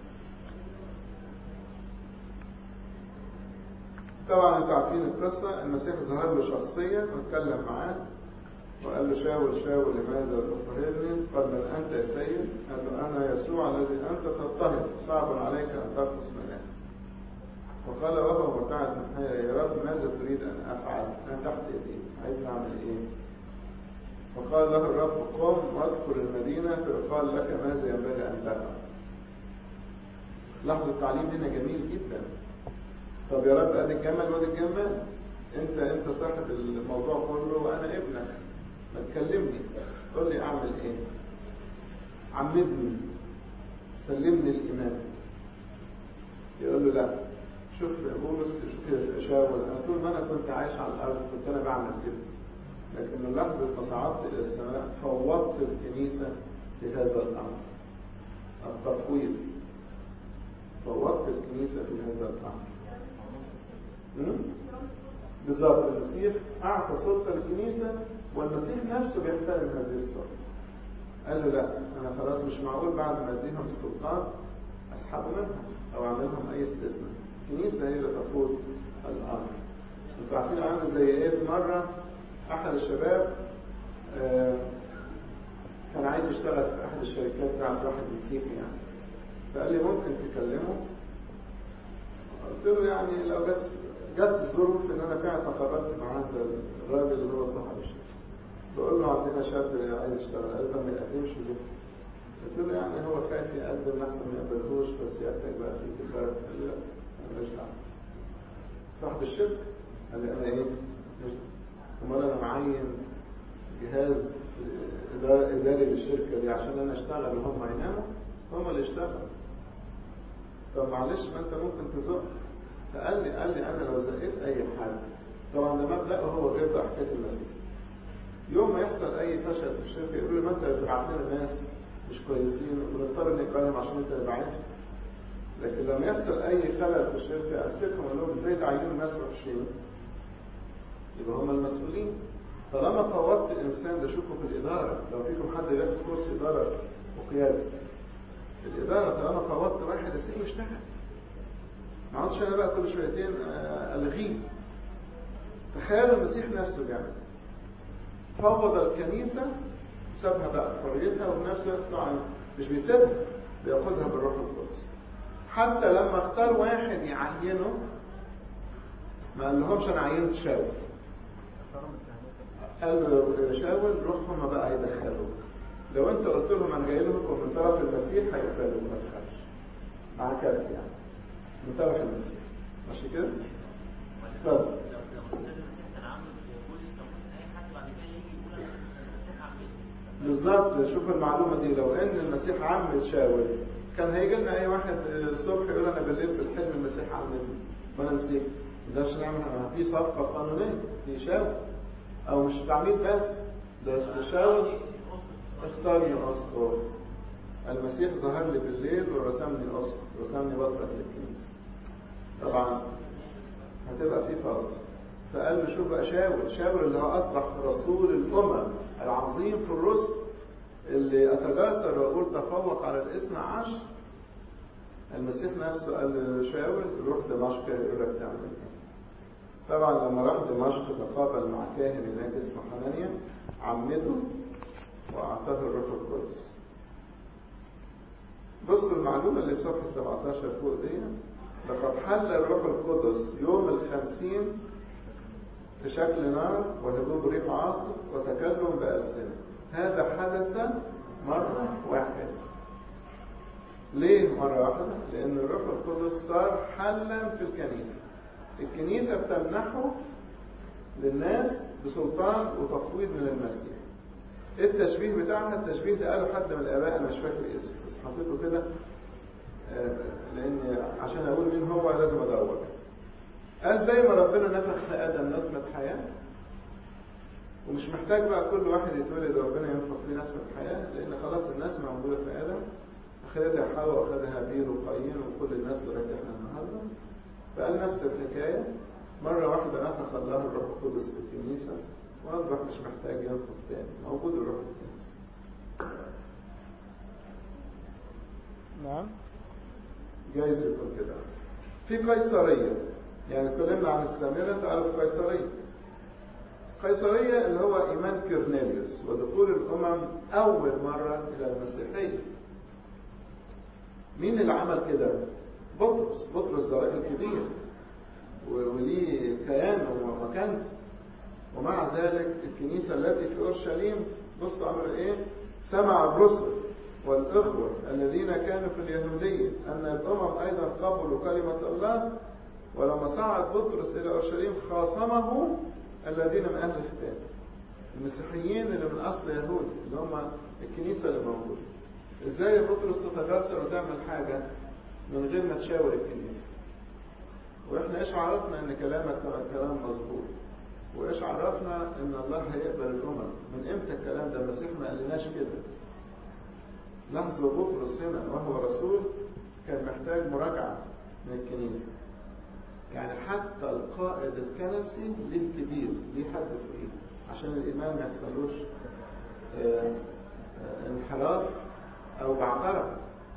طبعا انتوا عارفين القصة المسيح ظهر له شخصيا واتكلم معاه وقال له شاول شاول لماذا تضطهدني؟ قال من أنت يا سيد؟ قال له أنا يسوع الذي أنت تضطهد صعب عليك أن ترقص منام فقال وهو مرتعد من حيرة يا رب ماذا تريد أن أفعل؟ أنا تحت إيديك عايز نعمل إيه؟ فقال له الرب قم وادخل المدينة فيقال لك ماذا ينبغي أن تفعل لاحظوا التعليم هنا جميل جدا طب يا رب ادي الجمل وادي الجمل انت انت صاحب الموضوع كله وانا ابنك ما تكلمني قول لي اعمل ايه عمدني سلمني الايمان يقول له لا شوف بولس شوف شاول انا طول ما انا كنت عايش على الارض كنت انا بعمل كده لكن من لحظه ما صعدت الى السماء فوضت الكنيسه في هذا الامر التفويض فوضت الكنيسه في هذا الامر بالظبط المسيح اعطى سلطه للكنيسه والمسيح نفسه بيحترم هذه السلطه قال له لا انا خلاص مش معقول بعد ما اديهم السلطان اسحبه منهم او اعمل لهم اي استثناء الكنيسه هي اللي تقود الامر انتوا عارفين عامل زي ايه في مره احد الشباب آه كان عايز يشتغل في احد الشركات بتاعت واحد مسيحي يعني فقال لي ممكن تكلمه قلت له يعني لو جت جت الظروف ان انا فعلا تقابلت مع هذا الراجل اللي هو صاحب الشركه بقول له عندنا شاب عايز يشتغل قال لي طب ما يقدمش ليه؟ قلت له يعني هو خايف يقدم احسن ما يقبلهوش بس يحتاج بقى في البلد قال لي لا انا ماليش دعوه صاحب الشركه قال لي انا ايه؟ مش امال انا معين جهاز اداري للشركه دي عشان انا اشتغل وهم هيناموا هم اللي اشتغلوا طب معلش ما انت ممكن تزق فقال لي قال لي انا لو زقيت اي حد طبعا ده مبدأه هو غير بقى حكايه المسيح يوم ما يحصل اي فشل في الشركه يقولوا لي ما انت بتبعت لنا ناس مش كويسين ونضطر نقبلهم عشان انت اللي بعتهم لكن لما يحصل اي خلل في الشركه امسكهم اقول لهم ازاي تعينوا ناس وحشين يبقى هم المسؤولين طالما فوضت انسان ده شوفوا في الاداره لو فيكم حد بياخد كورس اداره وقياده الاداره طالما فوضت واحد اسيبه يشتغل ما عادش انا بقى كل شويتين الغيه تخيلوا المسيح نفسه بيعمل فوض الكنيسه سابها بقى حريتها وفي نفس الوقت طبعا مش بيسيبها بياخدها بالروح القدس حتى لما اختار واحد يعينه ما قال لهمش انا عينت شاول قال له شاول روح هم بقى هيدخلوك لو انت قلت لهم انا جاي لكم من طرف المسيح هيقبلوك ما تخافش مع كارت يعني من طرف المسيح ماشي كده؟ اتفضل بالظبط شوف المعلومه دي لو ان المسيح عمد شاول كان هيجي لنا اي واحد الصبح يقول انا بالليل في الحلم المسيح عمدني وانا نسيت ده عشان نعمل في صفقه قانونيه في شاول او مش تعميد بس ده شاول اختارني اسقف المسيح ظهر لي بالليل ورسمني اسقف رسمني بطرك للكنيسه طبعا هتبقى في فرض فقال له شوف بقى شاول شاول اللي هو اصبح رسول الامم العظيم في الرسل اللي اتجاسر واقول تفوق على الاثنى عشر المسيح نفسه قال لشاول روح دمشق يقول لك تعمل ايه طبعا لما راح دمشق تقابل مع كاهن هناك اسمه حنانيا عمده واعطاه الروح القدس بصوا المعلومة اللي في صفحة 17 فوق دي لقد حل الروح القدس يوم الخمسين في شكل نار وهبوب ريح عاصف وتكلم بألسنة هذا حدث مرة واحدة ليه مرة واحدة؟ لأن الروح القدس صار حلا في الكنيسة الكنيسة بتمنحه للناس بسلطان وتفويض من المسيح التشبيه بتاعها التشبيه ده قاله حد من الآباء أنا مش فاكر اسمه بس حطيته كده لأن عشان أقول مين هو لازم أدور قال زي ما ربنا نفخ في آدم نسمة حياة ومش محتاج بقى كل واحد يتولد ربنا ينفخ فيه نسمة حياة لأن خلاص النسمة موجودة في آدم أخذتها حواء وأخذها هابيل وقايين وكل الناس لغاية إحنا النهاردة فقال نفس الحكاية مرة واحدة نفخ الله الروح القدس في الكنيسة وأصبح مش محتاج ينفخ تاني موجود الروح في الكنيسة نعم جايز يكون كده في قيصرية يعني اتكلمنا عن السامرة تعالوا في قيصرية قيصرية اللي هو إيمان كيرنيليوس ودخول الأمم أول مرة إلى المسيحية مين اللي عمل كده؟ بطرس بطرس ده راجل كبير وليه كيان ومكانته ومع ذلك الكنيسة التي في أورشليم بصوا عملوا إيه؟ سمع الرسل والإخوة الذين كانوا في اليهودية أن الأمم أيضا قبلوا كلمة الله ولما صعد بطرس إلى أورشليم خاصمه الذين من أهل الختان المسيحيين اللي من أصل يهودي اللي هم الكنيسة اللي موجودة إزاي بطرس تتجاسر وتعمل حاجة من غير ما تشاور الكنيسة وإحنا إيش عرفنا إن كلامك كلام مظبوط وإيش عرفنا إن الله هيقبل الأمم من إمتى الكلام ده المسيح ما قالناش كده لاحظوا بطرس هنا وهو رسول كان محتاج مراجعة من الكنيسة يعني حتى القائد الكنسي ليه كبير ليه حد فوقيه عشان الإمام ما يحصلوش اه اه انحراف أو بعثرة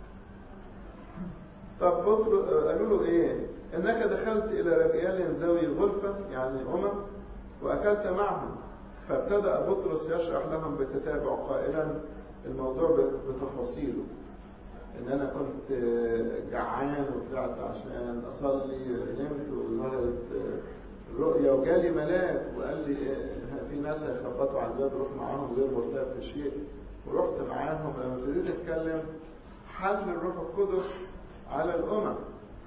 طب بطرس قالوا له إيه إنك دخلت إلى رجال ذوي غلفة يعني أمم وأكلت معهم فابتدأ بطرس يشرح لهم بالتتابع قائلا الموضوع بتفاصيله ان انا كنت جعان وطلعت عشان اصلي نمت وظهرت رؤيا وجالي ملاك وقال لي في ناس هيخبطوا على الباب روح معاهم غير مرتبط في شيء ورحت معاهم لما ابتديت اتكلم حل الروح القدس على الامم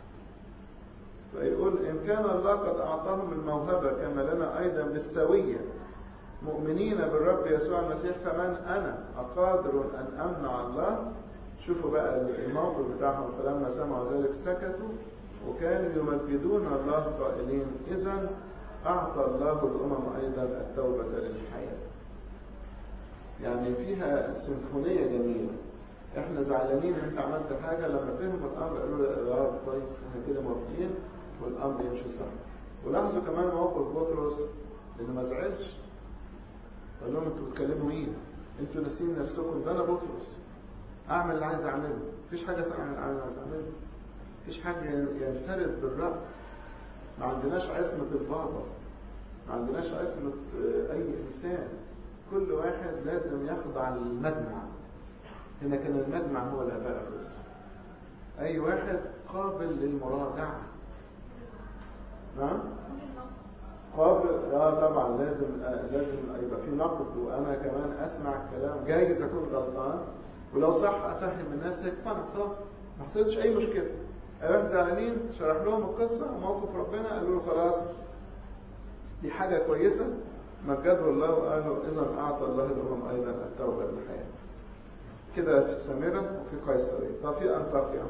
فيقول ان كان الله قد اعطاهم الموهبه كما لنا ايضا بالسويه مؤمنين بالرب يسوع المسيح فمن انا اقادر ان امنع الله شوفوا بقى الموقف بتاعهم فلما سمعوا ذلك سكتوا وكانوا يمجدون الله قائلين اذا اعطى الله الامم ايضا التوبه للحياه يعني فيها سيمفونيه جميله احنا زعلانين ان انت عملت حاجه لما فهموا الامر قالوا لا كويس احنا كده موافقين والامر يمشي صح ولاحظوا كمان موقف بطرس انه ما زعلش قال لهم انتوا بتكلموا مين؟ انتوا ناسين نفسكم ده انا بطرس اعمل اللي عايز اعمله مفيش حاجه اسمها اعمل اللي عايز اعمله مفيش حاجه ينفرد بالرب ما عندناش عصمه البابا ما عندناش عصمه اي انسان كل واحد لازم يخضع للمجمع هنا كان المجمع هو الاباء الرسل اي واحد قابل للمراجعه نعم قابل اه طبعا لازم آه لازم يبقى في نقد وانا كمان اسمع الكلام جايز اكون غلطان ولو صح افهم الناس يقتنع خلاص ما حصلتش اي مشكله ايام زعلانين شرح لهم القصه وموقف ربنا قالوا له خلاص دي حاجه كويسه مجدوا الله وقالوا اذا اعطى الله الامم ايضا التوبه للحياه كده في السامره وفي قيصريه طب في انطاكيا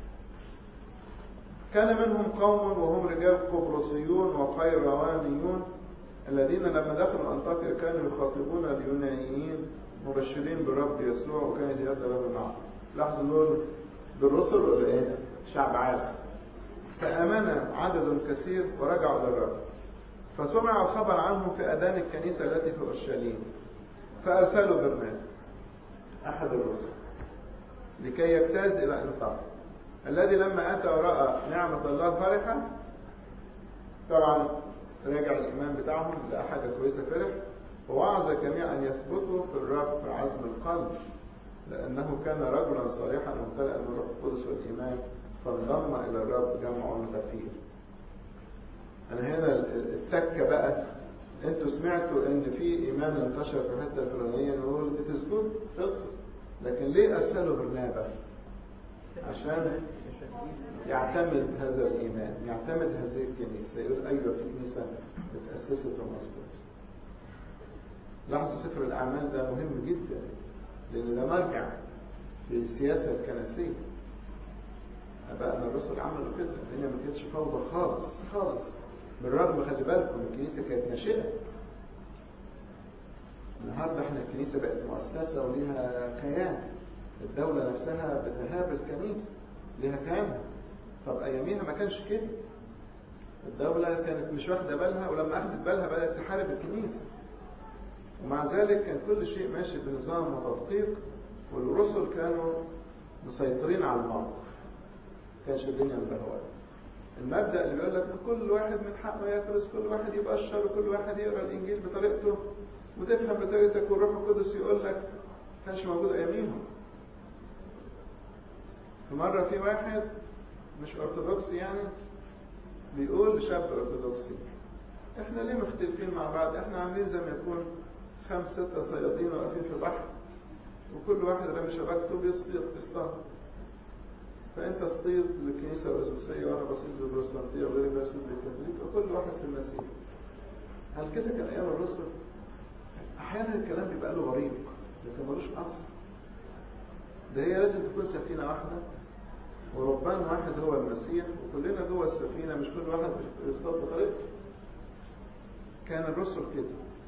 كان منهم قوم وهم رجال قبرصيون وقيروانيون الذين لما دخلوا انطاكيا كانوا يخاطبون اليونانيين مبشرين بالرب يسوع وكانت يد له معهم لاحظوا دول دول رسل ولا ايه؟ شعب عازم فامن عدد كثير ورجعوا الى الرب فسمع الخبر عنهم في اذان الكنيسه التي في اورشليم فارسلوا برنامج احد الرسل لكي يجتاز الى انطاكيا الذي لما أتى ورأى نعمة الله فرحا طبعا راجع الإيمان بتاعهم لقى حاجة كويسة فرح ووعظ الجميع أن يثبتوا في الرب في عزم القلب لأنه كان رجلا صالحا ممتلئا من الروح القدس والإيمان فانضم إلى الرب جمع كثير. أنا هنا التكة بقى أنتوا سمعتوا إن في إيمان انتشر في الحتة الفلانية نقول it is good خلصت لكن ليه أرسلوا برنابا؟ عشان يعتمد هذا الإيمان يعتمد هذه الكنيسة يقول أيوة في كنيسة اتأسست ومظبوط لاحظوا سفر الأعمال ده مهم جدا لأن ده مرجع في السياسة الكنسية أبائنا الرسل عملوا كده الدنيا ما كانتش فوضى خالص خالص بالرغم خلي بالكم الكنيسة كانت ناشئة النهارده احنا الكنيسة بقت مؤسسة وليها كيان الدولة نفسها بتهاب الكنيسة ليها كيانها طب أياميها ما كانش كده الدولة كانت مش واخدة بالها ولما أخدت بالها بدأت تحارب الكنيسة ومع ذلك كان كل شيء ماشي بنظام وتدقيق والرسل كانوا مسيطرين على الموقف كانش الدنيا مبهوله المبدأ اللي بيقول لك كل واحد من حقه يكرس كل واحد يبشر وكل واحد يقرا الإنجيل بطريقته وتفهم بطريقتك والروح القدس يقول لك كانش موجود أياميهم فمرة في واحد مش أرثوذكسي يعني بيقول لشاب أرثوذكسي احنا ليه مختلفين مع بعض احنا عاملين زي ما يكون خمس ستة صيادين واقفين في البحر وكل واحد رامي شبكته بيصطيد بيصطاد فانت اصطيد للكنيسة الأرثوذكسية وانا بصيد للبروتستانتية وغيري بيصيد للكاثوليك وكل واحد في المسيح هل كده كان ايام الرسل؟ احيانا الكلام بيبقى له غريب لكن ملوش اصل ده هي لازم تكون سفينة واحدة وربان واحد هو المسيح وكلنا جوه السفينة مش كل واحد بيصطاد بطريقته كان الرسل كده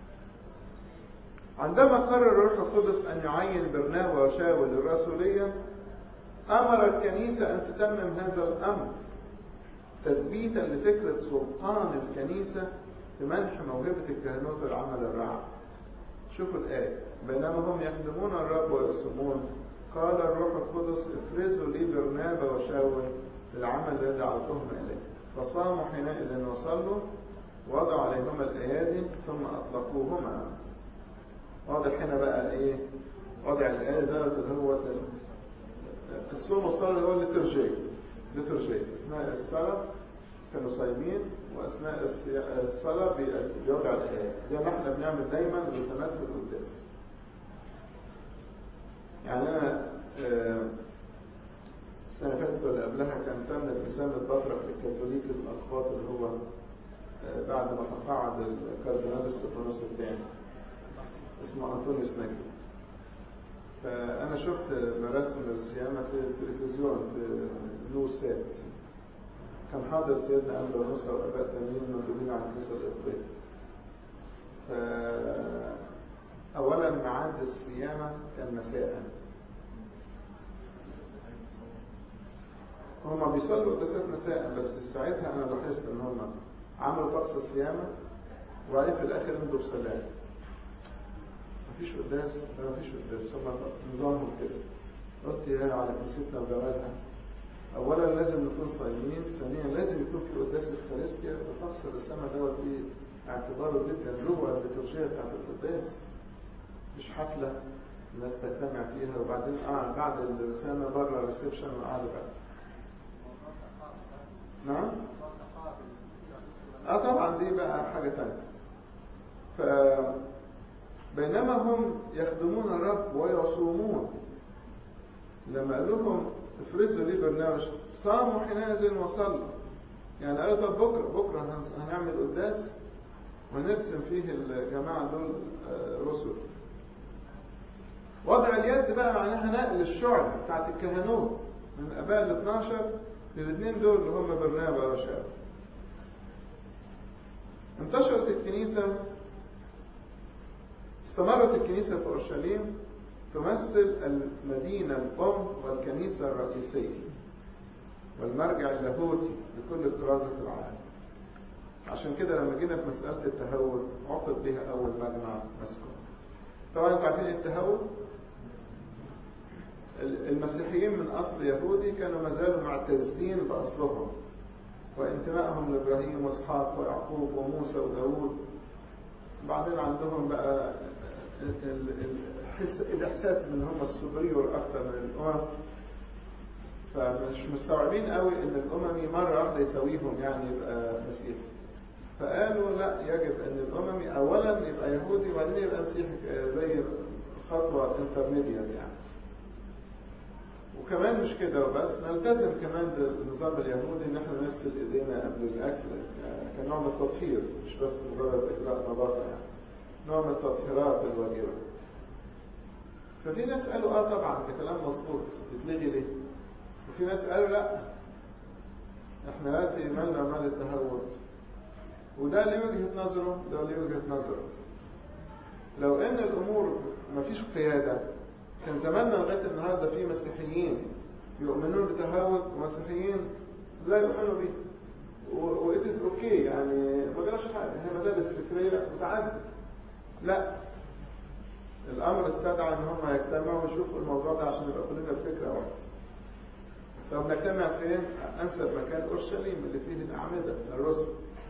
عندما قرر الروح القدس أن يعين برنابا وشاول للرسولية أمر الكنيسة أن تتمم هذا الأمر تثبيتا لفكرة سلطان الكنيسة في منح موهبة الكهنوت والعمل الرعب شوفوا الآية بينما هم يخدمون الرب ويصومون قال الروح القدس افرزوا لي برنابا وشاول للعمل الذي دعوتهم إليه فصاموا حينئذ وصلوا وضعوا عليهما الأيادي ثم أطلقوهما واضح هنا بقى إيه وضع الآية ده اللي هو الصوم والصلاة اللي هو الليترجية الليترجية أثناء الصلاة كانوا صايمين وأثناء الصلاة بيوضع الآيات زي ما احنا بنعمل دايما رسومات في القداس يعني أنا السنة اللي فاتت ولا قبلها كان تم رسالة بطرك الكاثوليك الأقباط اللي هو بعد ما تقاعد الكاردينال استفانوس الثاني اسمه أنطونيوس نجم فأنا شفت مراسم الصيامة في التلفزيون في نور سات كان حاضر سيدنا أنبا موسى وأباء تانيين مندوبين عن الكنيسة القبطية ف أولا ميعاد الصيامة كان مساء هما بيصلوا قداسات مساء بس ساعتها أنا لاحظت إن هما عملوا طقس الصيامة وبعدين في الآخر ندوا بسلام مفيش قداس لا مفيش قداس هما نظامهم كده قلت يا على كنيستنا وجمالها اولا لازم نكون صايمين ثانيا لازم يكون في قداس الفارستيا وطقس الرسامة دوت ايه اعتباره جدا جوه الليتورجية بتاعت القداس مش حفلة الناس تجتمع فيها وبعدين قاعد بعد الرسامة بره الريسبشن وقعدوا بقى نعم اه طبعا دي بقى حاجة تانية ف بينما هم يخدمون الرب ويصومون لما قال لهم افرزوا لي برنامج صاموا حينئذ وصلوا يعني قالوا طب بكره بكره هنعمل قداس ونرسم فيه الجماعه دول رسل وضع اليد بقى معناها نقل الشعلة بتاعت الكهنوت من اباء ال 12 للاثنين دول اللي هم برنابا وشاب انتشرت الكنيسه استمرت الكنيسة في أورشليم تمثل المدينة الأم والكنيسة الرئيسية والمرجع اللاهوتي لكل كرازة العالم عشان كده لما جينا في مسألة التهور عقد بها أول مجمع مسكون طبعا انتوا عارفين التهور المسيحيين من أصل يهودي كانوا ما زالوا معتزين بأصلهم وانتمائهم لإبراهيم وإسحاق ويعقوب وموسى وداوود بعدين عندهم بقى الحس الإحساس من هم السوبريور أكتر من الأمم فمش مستوعبين قوي إن الأممي مرة واحدة يساويهم يعني يبقى مسيحي فقالوا لا يجب أن الأممي أولا يبقى يهودي وبعدين يبقى مسيحي زي خطوة انترميديت يعني وكمان مش كده وبس نلتزم كمان بالنظام اليهودي ان احنا نغسل ايدينا قبل الاكل كنوع من التطهير مش بس مجرد اجراء نظافه يعني نوع من التطهيرات الواجبه ففي ناس قالوا اه طبعا ده كلام مظبوط يتلغي ليه وفي ناس قالوا لا احنا دلوقتي مالنا مال التهور وده ليه وجهه نظره ده ليه وجهه نظره لو ان الامور مفيش قياده كان زماننا لغايه النهارده في مسيحيين يؤمنون بتهاوت ومسيحيين لا يؤمنوا به وإت از اوكي يعني ما جراش حاجه هي مدارس فكريه متعدده لا الامر استدعى ان هم يجتمعوا ويشوفوا الموضوع ده عشان يبقى كلنا بفكره واحده طب نجتمع فين؟ انسب مكان اورشليم اللي فيه الاعمده الرسل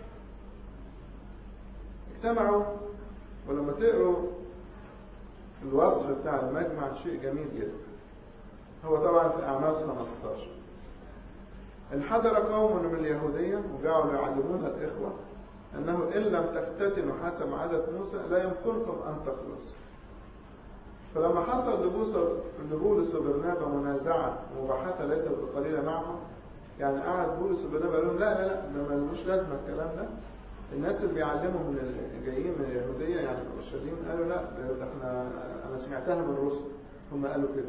اجتمعوا ولما تقروا الوصف بتاع المجمع شيء جميل جدا هو طبعا في أعمال 15 انحدر قوم من اليهودية وجعلوا يعلمون الإخوة أنه إن لم تختتنوا حسب عدد موسى لا يمكنكم أن تخلصوا فلما حصل لبولس وبرنابا منازعة ومباحثة ليست بقليلة معهم يعني قعد بولس وبرنابا قال لهم لا لا لا ده ملوش لازمة الكلام ده الناس اللي بيعلموا من جايين من اليهودية يعني من اورشليم قالوا لا ده احنا انا سمعتها من الرسل هم قالوا كده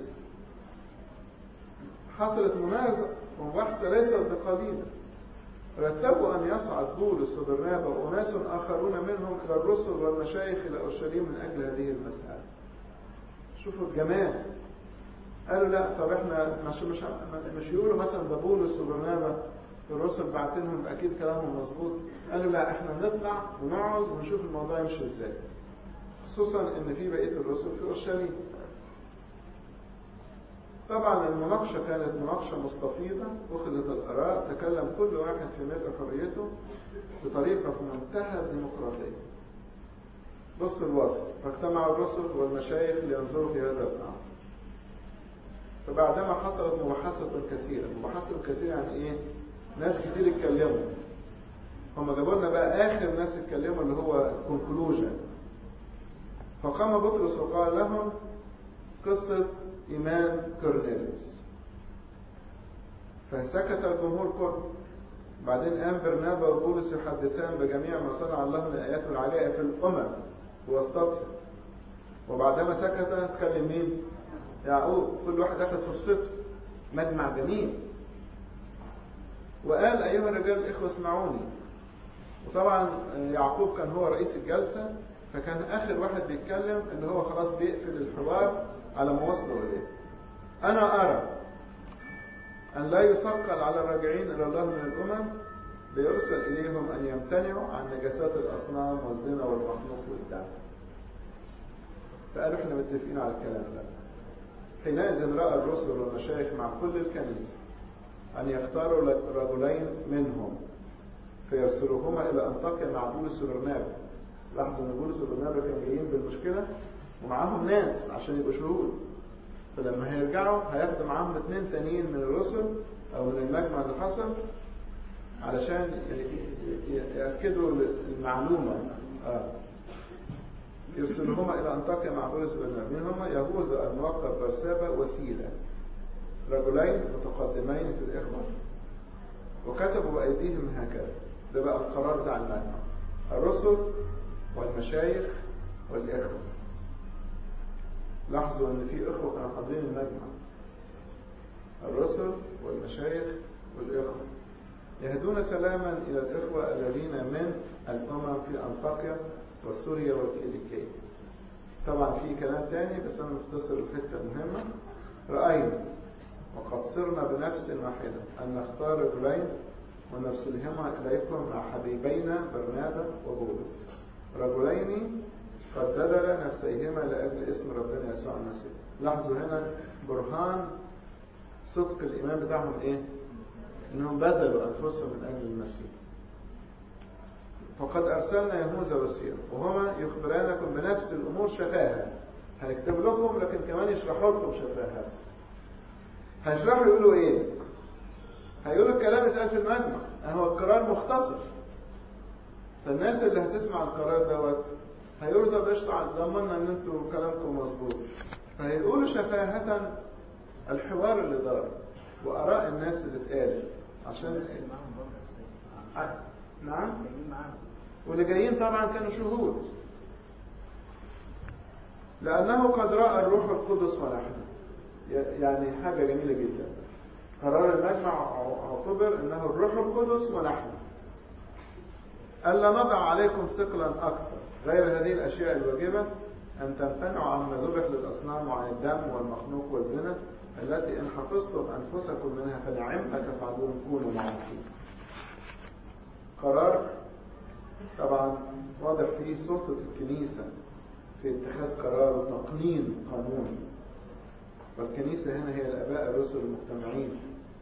حصلت منازعة ومباحثة ليست بقليلة رتبوا أن يصعد بولس وبرنابا وأناس آخرون منهم إلى الرسل والمشايخ إلى أورشليم من أجل هذه المسألة شوفوا الجمال قالوا لا طب احنا مش مش مش يقولوا مثلا ده بولس وبرنابا الرسل بعتنهم اكيد كلامهم مظبوط قالوا لا احنا نطلع ونقعد ونشوف الموضوع يمشي ازاي خصوصا ان في بقيه الرسل في اورشليم طبعا المناقشة كانت مناقشة مستفيضة أخذت الآراء تكلم كل واحد في ملء حريته بطريقة في منتهى الديمقراطية بص الوصف فاجتمع الرسل والمشايخ لينظروا في هذا الأمر فبعدما حصلت مباحثة كثيرة مباحثة كثيرة يعني ايه ناس كتير اتكلموا هم جابوا لنا بقى اخر ناس اتكلموا اللي هو conclusion فقام بطرس وقال لهم قصة إيمان كورنيليوس فسكت الجمهور كله بعدين قام برنابا وبولس يحدثان بجميع ما صنع الله من الآيات والعجائب في الأمم بواسطتها وبعدما سكت اتكلم مين؟ يعقوب كل واحد أخذ فرصته مجمع جميل وقال أيها الرجال الإخوة اسمعوني وطبعا يعقوب كان هو رئيس الجلسة فكان آخر واحد بيتكلم اللي هو خلاص بيقفل الحوار على ما وصلوا إليه أنا أرى أن لا يثقل على الراجعين إلى الله من الأمم ليرسل إليهم أن يمتنعوا عن نجاسات الأصنام والزنا والمخلوق والدم فقالوا احنا متفقين على الكلام ده حينئذ رأى الرسل والمشايخ مع كل الكنيسة أن يختاروا رجلين منهم فيرسلوهما إلى أنطاكيا مع بولس وبرنابا لاحظوا أن بولس وبرنابا كانوا جايين بالمشكلة ومعاهم ناس عشان يبقوا شهود فلما هيرجعوا هياخدوا معاهم اثنين تانيين من الرسل أو من المجمع اللي حصل علشان يأكدوا المعلومة آه. يرسلهما إلى أنطاكيا مع بولس وبرنابا مين هما يهوذا الملقب برسابة وسيلة رجلين متقدمين في الإخوة وكتبوا بأيديهم هكذا ده بقى القرار بتاع المجمع الرسل والمشايخ والإخوة لاحظوا ان في اخوة كانوا حاضرين المجمع الرسل والمشايخ والإخوة يهدون سلاما إلى الإخوة الذين من الأمم في أنطاكيا وسوريا وكيليكية طبعا في كلام تاني بس أنا مختصر الحتة المهمة رأينا وقد صرنا بنفس واحدة أن نختار رجلين ونرسلهما إليكم مع حبيبينا برنابا وبولس رجلين قد بذل نفسيهما لأجل اسم ربنا يسوع المسيح لاحظوا هنا برهان صدق الإيمان بتاعهم إيه إنهم بذلوا أنفسهم من أجل المسيح فقد أرسلنا يهوذا وسيرا وهما يخبرانكم بنفس الأمور شفاها هنكتب لكم لكن كمان يشرحوا لكم شفاهات هيشرحوا يقولوا إيه هيقولوا الكلام اتقال في المجمع هو القرار مختصر فالناس اللي هتسمع القرار دوت هيقولوا طب اشرع ضمننا ان انتوا كلامكم مظبوط فهيقولوا شفاهة الحوار اللي دار واراء الناس اللي اتقالت عشان نعم واللي جايين طبعا كانوا شهود لأنه قد رأى الروح القدس ونحن يعني حاجة جميلة جدا قرار المجمع اعتبر انه الروح القدس ونحن ألا نضع عليكم ثقلا أكثر غير هذه الأشياء الواجبة أن تمتنعوا عما ذبح للأصنام وعن الدم والمخنوق والزنا التي إن حفظتم أنفسكم منها فنعم تفعلون كونوا معروفين قرار طبعا واضح فيه سلطة الكنيسة في اتخاذ قرار وتقنين قانون والكنيسة هنا هي الآباء الرسل المجتمعين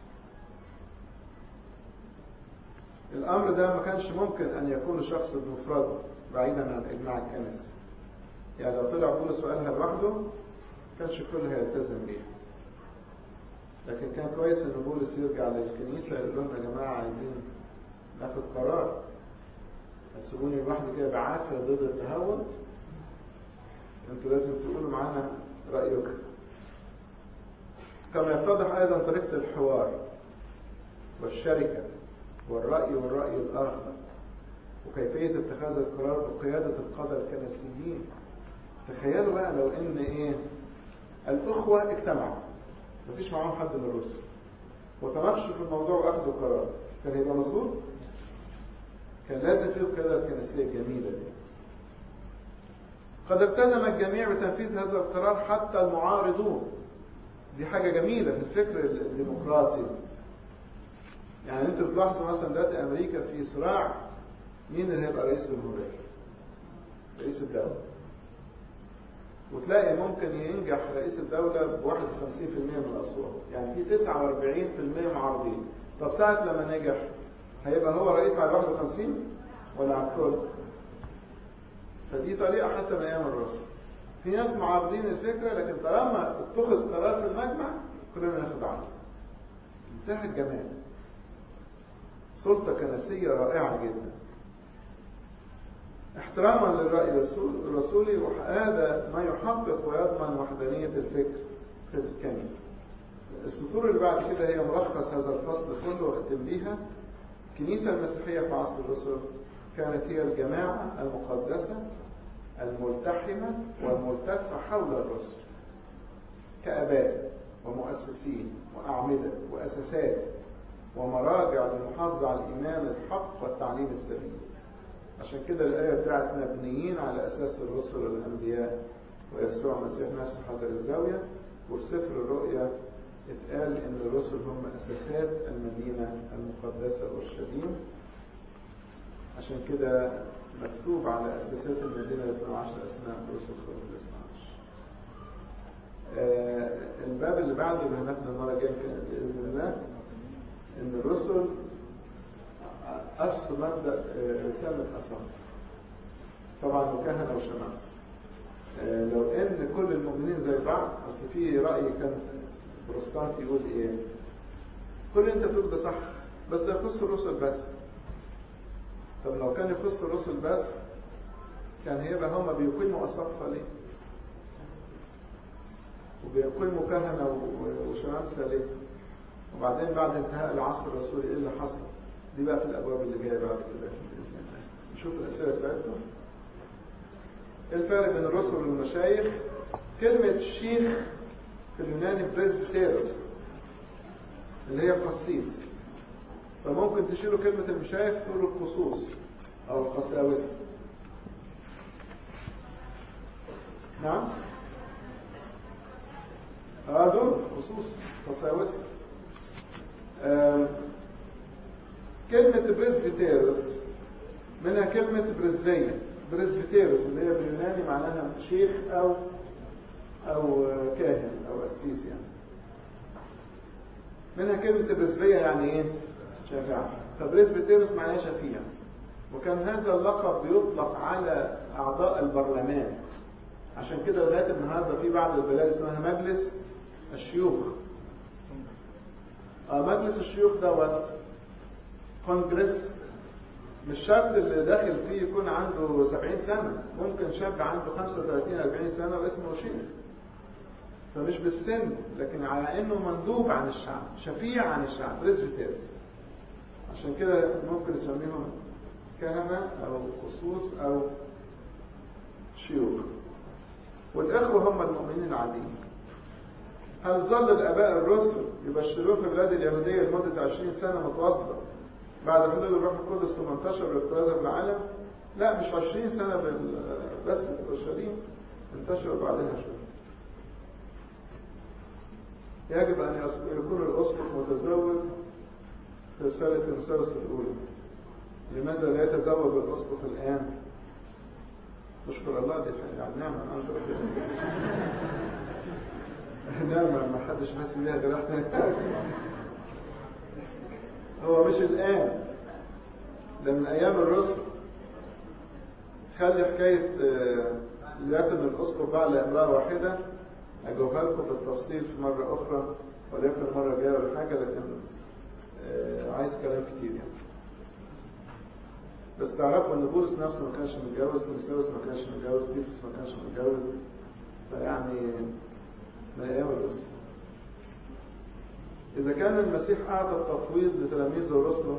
الأمر ده ما كانش ممكن أن يكون شخص بمفرده بعيدا عن الإجماع الكنسي يعني لو طلع بولس وقالها لوحده كانش الكل هيلتزم بيها لكن كان كويس ان بولس يرجع للكنيسة يقول لهم يا جماعة عايزين ناخد قرار هتسيبوني لوحدي كده بعافية ضد التهود انتوا لازم تقولوا معانا رأيكم كما يتضح أيضا طريقة الحوار والشركة والرأي والرأي الآخر وكيفية اتخاذ القرار وقيادة القادة الكنسيين تخيلوا بقى لو ان ايه الأخوة اجتمعوا مفيش معاهم حد من الرسل وتناقشوا في الموضوع واخدوا قرار كان هيبقى مظبوط كان لازم فيه القيادة الكنسية الجميلة دي قد التزم الجميع بتنفيذ هذا القرار حتى المعارضون دي حاجة جميلة في الفكر الديمقراطي يعني انتوا بتلاحظوا مثلا دلوقتي امريكا في صراع مين اللي هيبقى رئيس الجمهورية رئيس الدولة وتلاقي ممكن ينجح رئيس الدولة ب 51% من الأصوات يعني في 49% معارضين طب ساعة لما نجح هيبقى هو رئيس على 51 ولا على الكل فدي طريقة حتى من أيام الرسل في ناس معارضين الفكرة لكن طالما اتخذ قرار في المجمع كلنا نخضع له انتهى الجمال سلطة كنسية رائعة جدا احتراما للرأي الرسولي وهذا ما يحقق ويضمن وحدانية الفكر في الكنيسة السطور اللي بعد كده هي ملخص هذا الفصل كله واختم بيها الكنيسة المسيحية في عصر الرسل كانت هي الجماعة المقدسة الملتحمة والملتفة حول الرسل كأباء ومؤسسين وأعمدة وأساسات ومراجع للمحافظة على الإيمان الحق والتعليم السليم عشان كده الآية بتاعت مبنيين على أساس الرسل والأنبياء ويسوع المسيح نفسه حضر الزاوية وفي سفر الرؤيا اتقال إن الرسل هم أساسات المدينة المقدسة أورشليم عشان كده مكتوب على أساسات المدينة 12 أسماء رسل خروج ال 12 آه الباب اللي بعده اللي هناخده المرة الجاية بإذن الله إن الرسل أرسل مبدأ رسالة أصم طبعا وكهنة وشماس لو ان كل المؤمنين زي بعض اصل في راي كان بروستانتي يقول ايه كل اللي انت بتقول ده صح بس ده يخص الرسل بس طب لو كان يخص الرسل بس كان هيبقى هما بيقيموا أصفة ليه وبيقيموا كهنة وشمامسة ليه وبعدين بعد انتهاء العصر الرسولي ايه اللي حصل دي بقى في الابواب اللي جايه بعد كده نشوف الاسئله بتاعتنا ايه الفرق بين الرسل والمشايخ كلمة شيخ في اليوناني بريزبتيروس اللي هي قسيس فممكن تشيلوا كلمة المشايخ تقولوا الخصوص أو القساوسة نعم اه دول خصوص قساوسة كلمة بريزبتيروس منها كلمة بريزفية بريزبتيروس اللي هي باليوناني معناها شيخ أو أو كاهن أو قسيس يعني منها كلمة بريزفية يعني إيه؟ شفاعة فبريزبتيروس معناه شفيع وكان هذا اللقب بيطلق على أعضاء البرلمان عشان كده لغاية النهاردة في بعض البلاد اسمها مجلس الشيوخ آه مجلس الشيوخ دوت كونجرس مش شرط اللي داخل فيه يكون عنده 70 سنة ممكن شاب عنده 35 40 سنة واسمه شيخ فمش بالسن لكن على انه مندوب عن الشعب شفيع عن الشعب بريزبيتيرز عشان كده ممكن نسميهم كهنة او خصوص او شيوخ والاخوة هم المؤمنين العاديين هل ظل الاباء الرسل يبشرون في بلاد اليهودية لمدة 20 سنة متواصلة بعد حلول الروح القدس ثم انتشر بالاضطراب بالعالم لا مش 20 سنة بس في اورشليم انتشروا بعدها شوية يجب أن يكون الأسقف متزوج في رسالة تيموثاوس الأولى لماذا لا يتزوج الأسقف الآن؟ نشكر الله دي يعني نعمة من عند ربنا نعمة ما حدش حاسس بيها غير احنا هو مش الآن ده من أيام الرسل خلي حكاية ليكن الأسقف بعد امرأة واحدة أجاوبها لكم بالتفصيل في مرة أخرى وليكن المرة الجاية ولا حاجة لكن عايز كلام كتير يعني بس تعرفوا ان بولس نفسه ما كانش متجوز تيموثاوس ما كانش متجوز تيفس ما كانش متجوز فيعني من ايام الرسل اذا كان المسيح اعطى التفويض لتلاميذه ورسله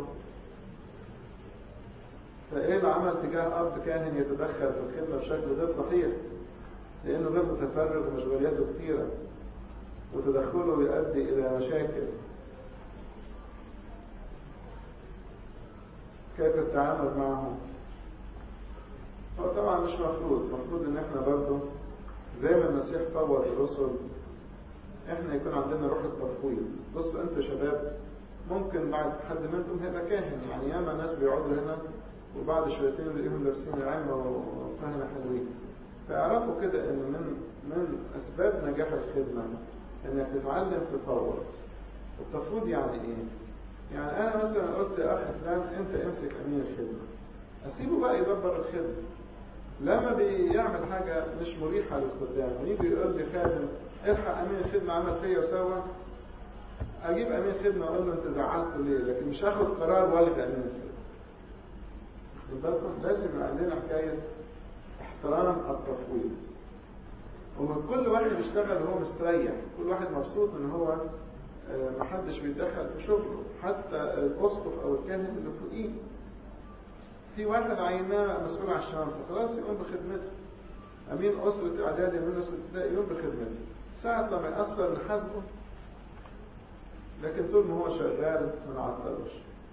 فايه العمل تجاه اب كاهن يتدخل في الخدمه بشكل غير صحيح لانه غير متفرغ ومشغولياته كثيره وتدخله يؤدي الى مشاكل كيف التعامل معهم هو طبعا مش مفروض مفروض ان احنا برضه زي ما المسيح فوض الرسل احنا يكون عندنا روح التفويض بصوا انتوا شباب ممكن بعد حد منكم هيبقى كاهن يعني ياما ناس بيقعدوا هنا وبعد شويتين نلاقيهم لابسين العلم وكهنة حلوين فاعرفوا كده ان من من اسباب نجاح الخدمه انك تتعلم تفوض التفويض يعني ايه؟ يعني انا مثلا قلت يا اخ فلان انت امسك امين الخدمه اسيبه بقى يدبر الخدمه لما بيعمل حاجه مش مريحه للخدام ويجي يقول لي خادم الحق امين الخدمه عمل فيا وسوى اجيب امين خدمه اقول له انت زعلته ليه لكن مش هاخد قرار والغي امين الخدمه خد بالكم لازم يبقى عندنا حكايه احترام التفويض ومن كل واحد يشتغل وهو مستريح كل واحد مبسوط ان هو محدش بيتدخل في شغله حتى الاسقف او الكاهن اللي فوقيه في واحد عيناه مسؤول عن الشمامسه خلاص يقوم بخدمته امين اسره اعدادي امين اسره ابتدائي يقوم بخدمته ساعه لما ياثر نحاسبه لكن طول ما هو شغال ما نعطلوش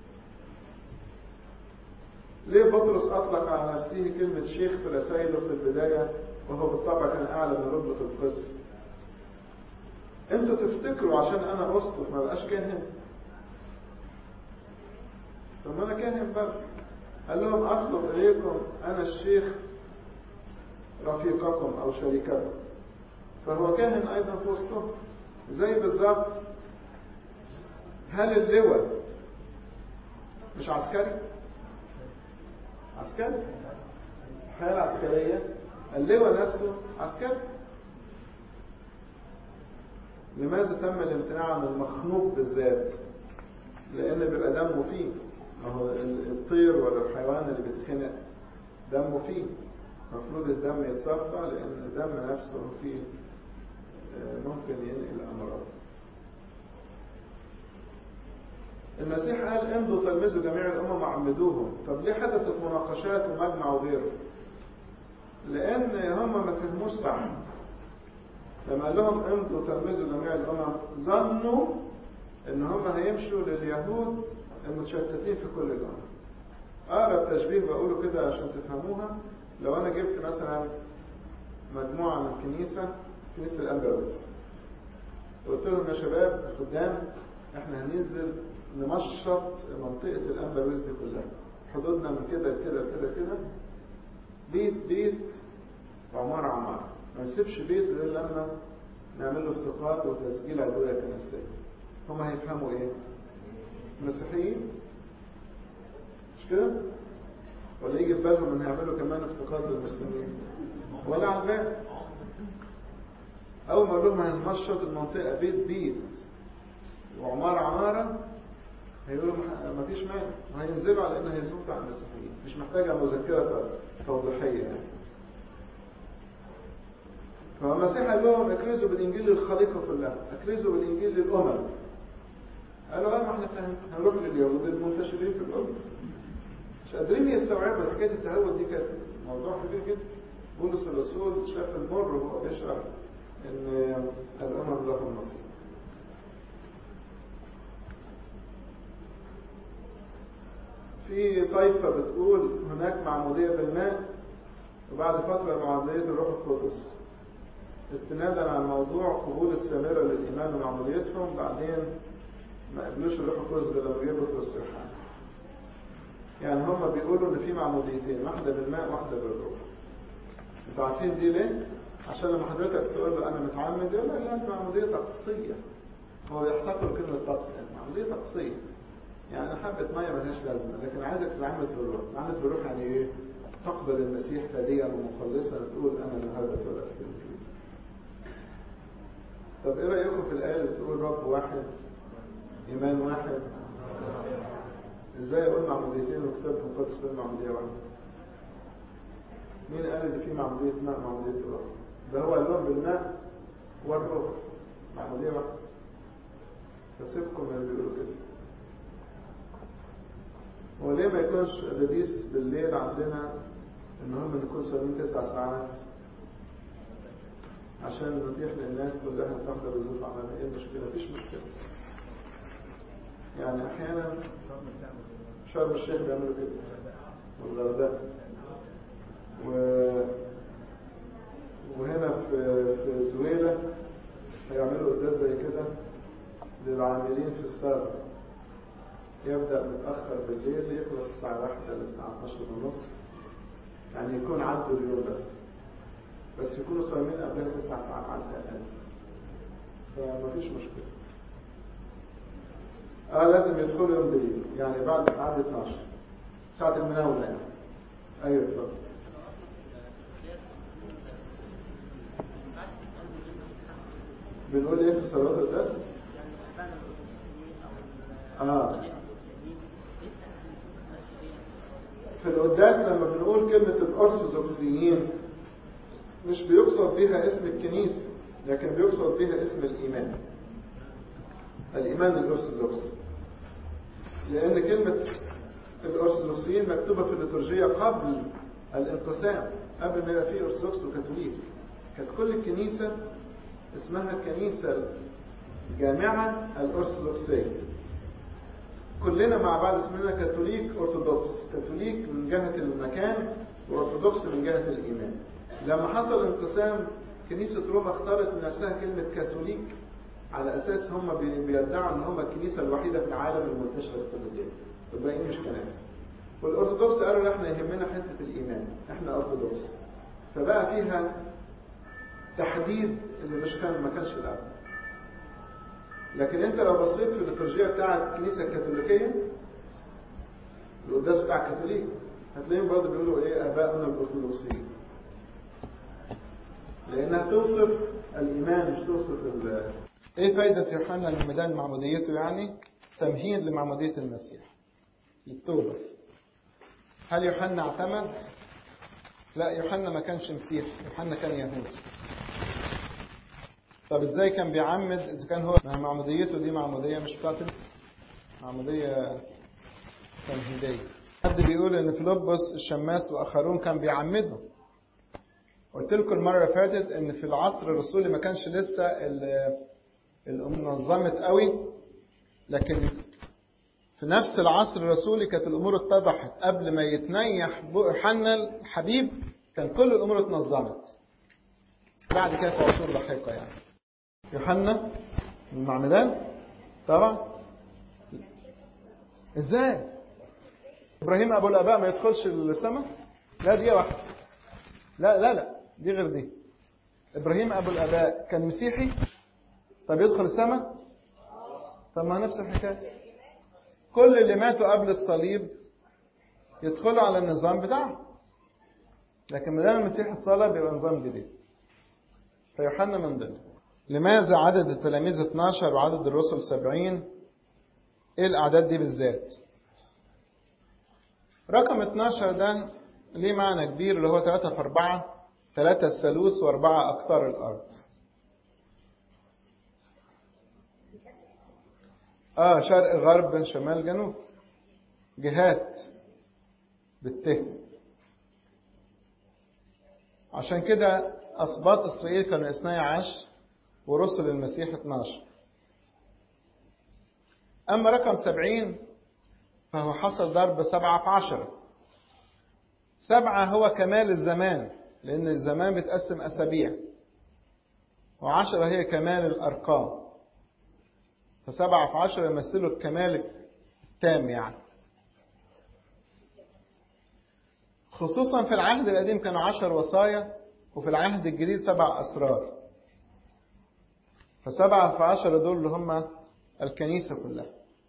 ليه بطرس اطلق على نفسه كلمه شيخ في رسائله في البدايه وهو بالطبع كان اعلى من رتبه القس انتوا تفتكروا عشان انا اسقف ما بقاش كاهن طب ما انا كاهن برضه قال لهم اطلب اليكم انا الشيخ رفيقكم او شريككم فهو كاهن ايضا في وسطهم زي بالظبط هل اللواء مش عسكري عسكري الحياه العسكريه اللواء نفسه عسكري لماذا تم الامتناع عن المخنوق بالذات لان بيبقى دمه فيه ما هو الطير ولا الحيوان اللي بيتخنق دمه فيه المفروض الدم يتصفى لان الدم نفسه فيه ممكن ينقل امراض المسيح قال امضوا تلمذوا جميع الامم وعمدوهم طب ليه حدثت مناقشات ومجمع وغيره لان هم ما فهموش صح لما قال لهم امضوا تلمذوا جميع الامم ظنوا ان هم هيمشوا لليهود المتشتتين في كل الامم اقرب تشبيه بقوله كده عشان تفهموها لو انا جبت مثلا مجموعه من كنيسه كنيسه الانبرويز قلت لهم يا شباب خدام احنا هننزل نمشط منطقه الانبرويز دي كلها حدودنا من كده لكده لكده كده بيت بيت وعماره عماره ما نسيبش بيت غير لما نعمل له افتقاد وتسجيل عدوية كنسية هم هيفهموا ايه مسيحيين مش كده ولا يجي في بالهم ان هيعملوا كمان افتقاد للمسلمين ولا على البال اول ما اقول لهم هنمشط المنطقه بيت بيت وعماره عماره هيقولوا ما فيش مانع وهينزلوا على ان هيزوروا بتاع المسيحيين مش محتاجه مذكره توضيحيه يعني فالمسيح قال لهم اكرزوا بالانجيل للخليقه كلها اكرزوا بالانجيل للامم قالوا اه ما احنا فاهمين هنروح لليهود المنتشرين في الامم مش قادرين يستوعبوا حكايه التهود دي كانت موضوع كبير جدا بولس الرسول شاف المر وهو بيشرح ان الامم لهم نصيب في طائفة بتقول هناك معمودية بالماء وبعد فترة معمودية الروح القدس استنادا على موضوع قبول السامرة للإيمان ومعموديتهم بعدين ما قبلوش الروح القدس غير لما جه بطرس في الحال. يعني هم بيقولوا إن في معموديتين واحدة بالماء واحدة بالروح. أنتوا عارفين دي ليه؟ عشان لما حضرتك تقول له أنا متعمد يقول لك لا أنت معمودية طقسية. هو بيحتقر كلمة طقس يعني معمودية طقسية. يعني حبة مية ملهاش لازمة لكن عايزك تتعمد بالروح، تتعمد بالروح يعني إيه؟ تقبل المسيح فديا ومخلصا تقول أنا النهارده اتولدت طب ايه رأيكم في الآية اللي بتقول رب واحد إيمان واحد ازاي اقول معموديتين والكتاب المقدس بيقول معمودية واحدة مين قال ان في معمودية ماء معمودية روح ده هو قال لهم بالماء والروح معمودية واحدة فسيبكم اللي بيقولوا كده وليه ما يكونش قداديس بالليل عندنا المهم نكون صايمين تسع ساعات عشان نتيح للناس كلها تحضر ظروف عملية ايه المشكلة؟ مفيش مشكلة. يعني أحيانا شرم الشيخ بيعملوا كده والغردقة و... وهنا في في زويلة هيعملوا قداس زي كده للعاملين في السر يبدأ متأخر بالليل يخلص الساعة واحدة للساعة 12 ونص يعني يكون عدوا اليوم بس بس يكونوا صايمين قبلها تسع ساعات على الأقل فمفيش مشكلة اه لازم يدخلوا يوم بالليل يعني بعد بعد 12 ساعة المناولة يعني ايوه اتفضل بنقول ايه في صلاة القداس؟ آه. في القداس لما بنقول كلمة الأرثوذكسيين مش بيقصد بها اسم الكنيسة لكن بيقصد بها اسم الإيمان الإيمان الأرثوذكسي لأن كلمة الأرثوذكسيين مكتوبة في الليتورجية قبل الانقسام قبل ما يبقى فيه أرثوذكس وكاثوليك كانت كل الكنيسة اسمها الكنيسة الجامعة الأرثوذكسية كلنا مع بعض اسمنا كاثوليك أرثوذكس كاثوليك من جهة المكان وأرثوذكس من جهة الإيمان لما حصل انقسام كنيسة روما اختارت من نفسها كلمة كاثوليك على أساس هم بيدعوا إن هم الكنيسة الوحيدة في العالم المنتشرة في الدين والباقيين مش كنائس والأرثوذكس قالوا لا احنا يهمنا حتة الإيمان احنا أرثوذكس فبقى فيها تحديد اللي مش كان ما كانش في الأول لكن انت لو بصيت في الليتورجية بتاعت الكنيسة الكاثوليكية القداس بتاع الكاثوليك هتلاقيهم برضه بيقولوا ايه ابائنا الارثوذكسيين لانها توصف الايمان مش توصف ال ايه فايدة يوحنا الميدان معموديته يعني تمهيد لمعمودية المسيح للتوبة هل يوحنا اعتمد لا يوحنا ما كانش مسيح يوحنا كان يهودي طب ازاي كان بيعمد اذا كان هو معموديته دي معموديه مش بتاعت معموديه تمهيديه حد بيقول ان فيلبس الشماس واخرون كان بيعمدوا قلت لكم المره اللي فاتت ان في العصر الرسولي ما كانش لسه الامور نظمت قوي لكن في نفس العصر الرسولي كانت الامور اتضحت قبل ما يتنيح يوحنا الحبيب كان كل الامور اتنظمت بعد كده في عصور لاحقه يعني يوحنا المعمدان طبعا ازاي ابراهيم ابو الاباء ما يدخلش السماء لا دي واحده لا لا لا دي غير دي ابراهيم ابو الاباء كان مسيحي طب يدخل السماء طب ما نفس الحكايه كل اللي ماتوا قبل الصليب يدخلوا على النظام بتاعهم لكن ما دام المسيح اتصلب يبقى نظام جديد فيوحنا من ضمن لماذا عدد التلاميذ 12 وعدد الرسل 70 ايه الاعداد دي بالذات رقم 12 ده ليه معنى كبير اللي هو 3 في 4 3 الثالوث و4 اقطار الارض اه شرق غرب شمال جنوب جهات بالته عشان كده أسباط إسرائيل كانوا اثني عشر ورسل المسيح 12 أما رقم سبعين فهو حصل ضرب سبعة في عشرة سبعة هو كمال الزمان لأن الزمان بيتقسم أسابيع وعشرة هي كمال الأرقام فسبعة في عشرة يمثلوا الكمال التام يعني خصوصا في العهد القديم كانوا عشر وصايا وفي العهد الجديد سبع أسرار فسبعة في عشرة دول اللي هم الكنيسة كلها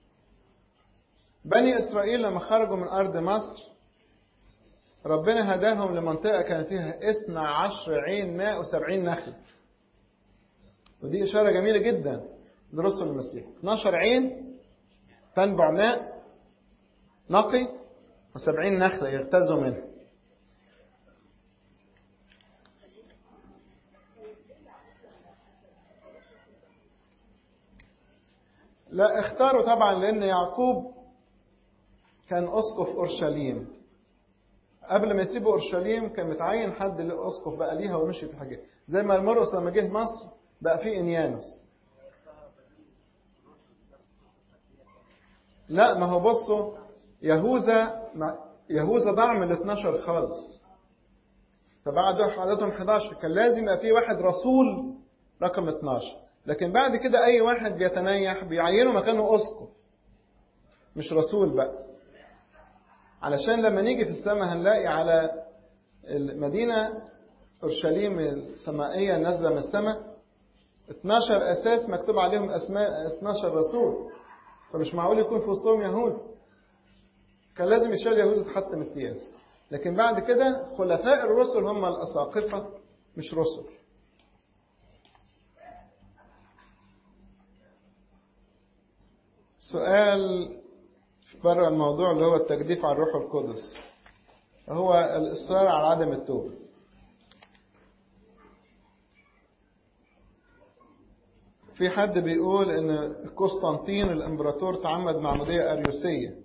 بني إسرائيل لما خرجوا من أرض مصر ربنا هداهم لمنطقة كان فيها اثنى عشر عين ماء وسبعين نخل ودي إشارة جميلة جدا لرسل المسيح 12 عين تنبع ماء نقي وسبعين نخلة يغتازوا منها لا اختاروا طبعا لأن يعقوب كان أسقف أورشليم قبل ما يسيبوا أورشليم كان متعين حد لأسقف بقى ليها ومشي في حاجات زي ما المرقس لما جه مصر بقى فيه إنيانوس لا ما هو بصوا يهوذا يهوذا ضاع من ال 12 خالص فبعد عددهم 11 كان لازم يبقى في واحد رسول رقم 12 لكن بعد كده اي واحد بيتنيح بيعينوا مكانه اسقف مش رسول بقى علشان لما نيجي في السماء هنلاقي على المدينة أورشليم السمائية نازلة من السماء 12 أساس مكتوب عليهم أسماء 12 رسول فمش معقول يكون في وسطهم يهوذا كان لازم يشيل يهوذا تحت امتياز لكن بعد كده خلفاء الرسل هم الأساقفة مش رسل سؤال بره الموضوع اللي هو التجديف على الروح القدس هو الإصرار على عدم التوبة في حد بيقول ان قسطنطين الامبراطور تعمد معمودية اريوسية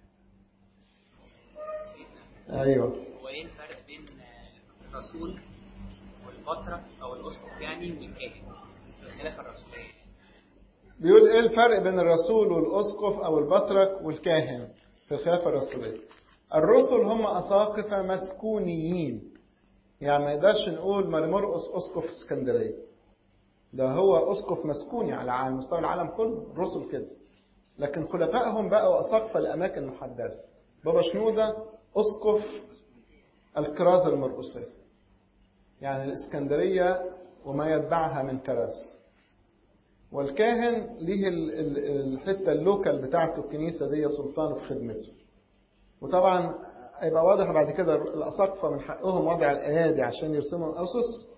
ايوه هو ايه الفرق بين الرسول والبطرك او الاسقف يعني والكاهن في الخلافه الرسوليه بيقول ايه الفرق بين الرسول والاسقف او البطرك والكاهن في الخلافة الرسولية الرسل هم اساقفة مسكونيين يعني ما يقدرش نقول مرمرقس اسقف اسكندريه ده هو اسقف مسكوني على على مستوى العالم كله الرسل كده لكن خلفائهم بقوا اساقفه لاماكن محدده بابا شنوده اسقف الكرازه المرقسيه يعني الاسكندريه وما يتبعها من كراس والكاهن ليه الحته اللوكال بتاعته الكنيسه دي سلطان في خدمته وطبعا هيبقى واضح بعد كده الاساقفه من حقهم وضع الايادي عشان يرسموا الاسس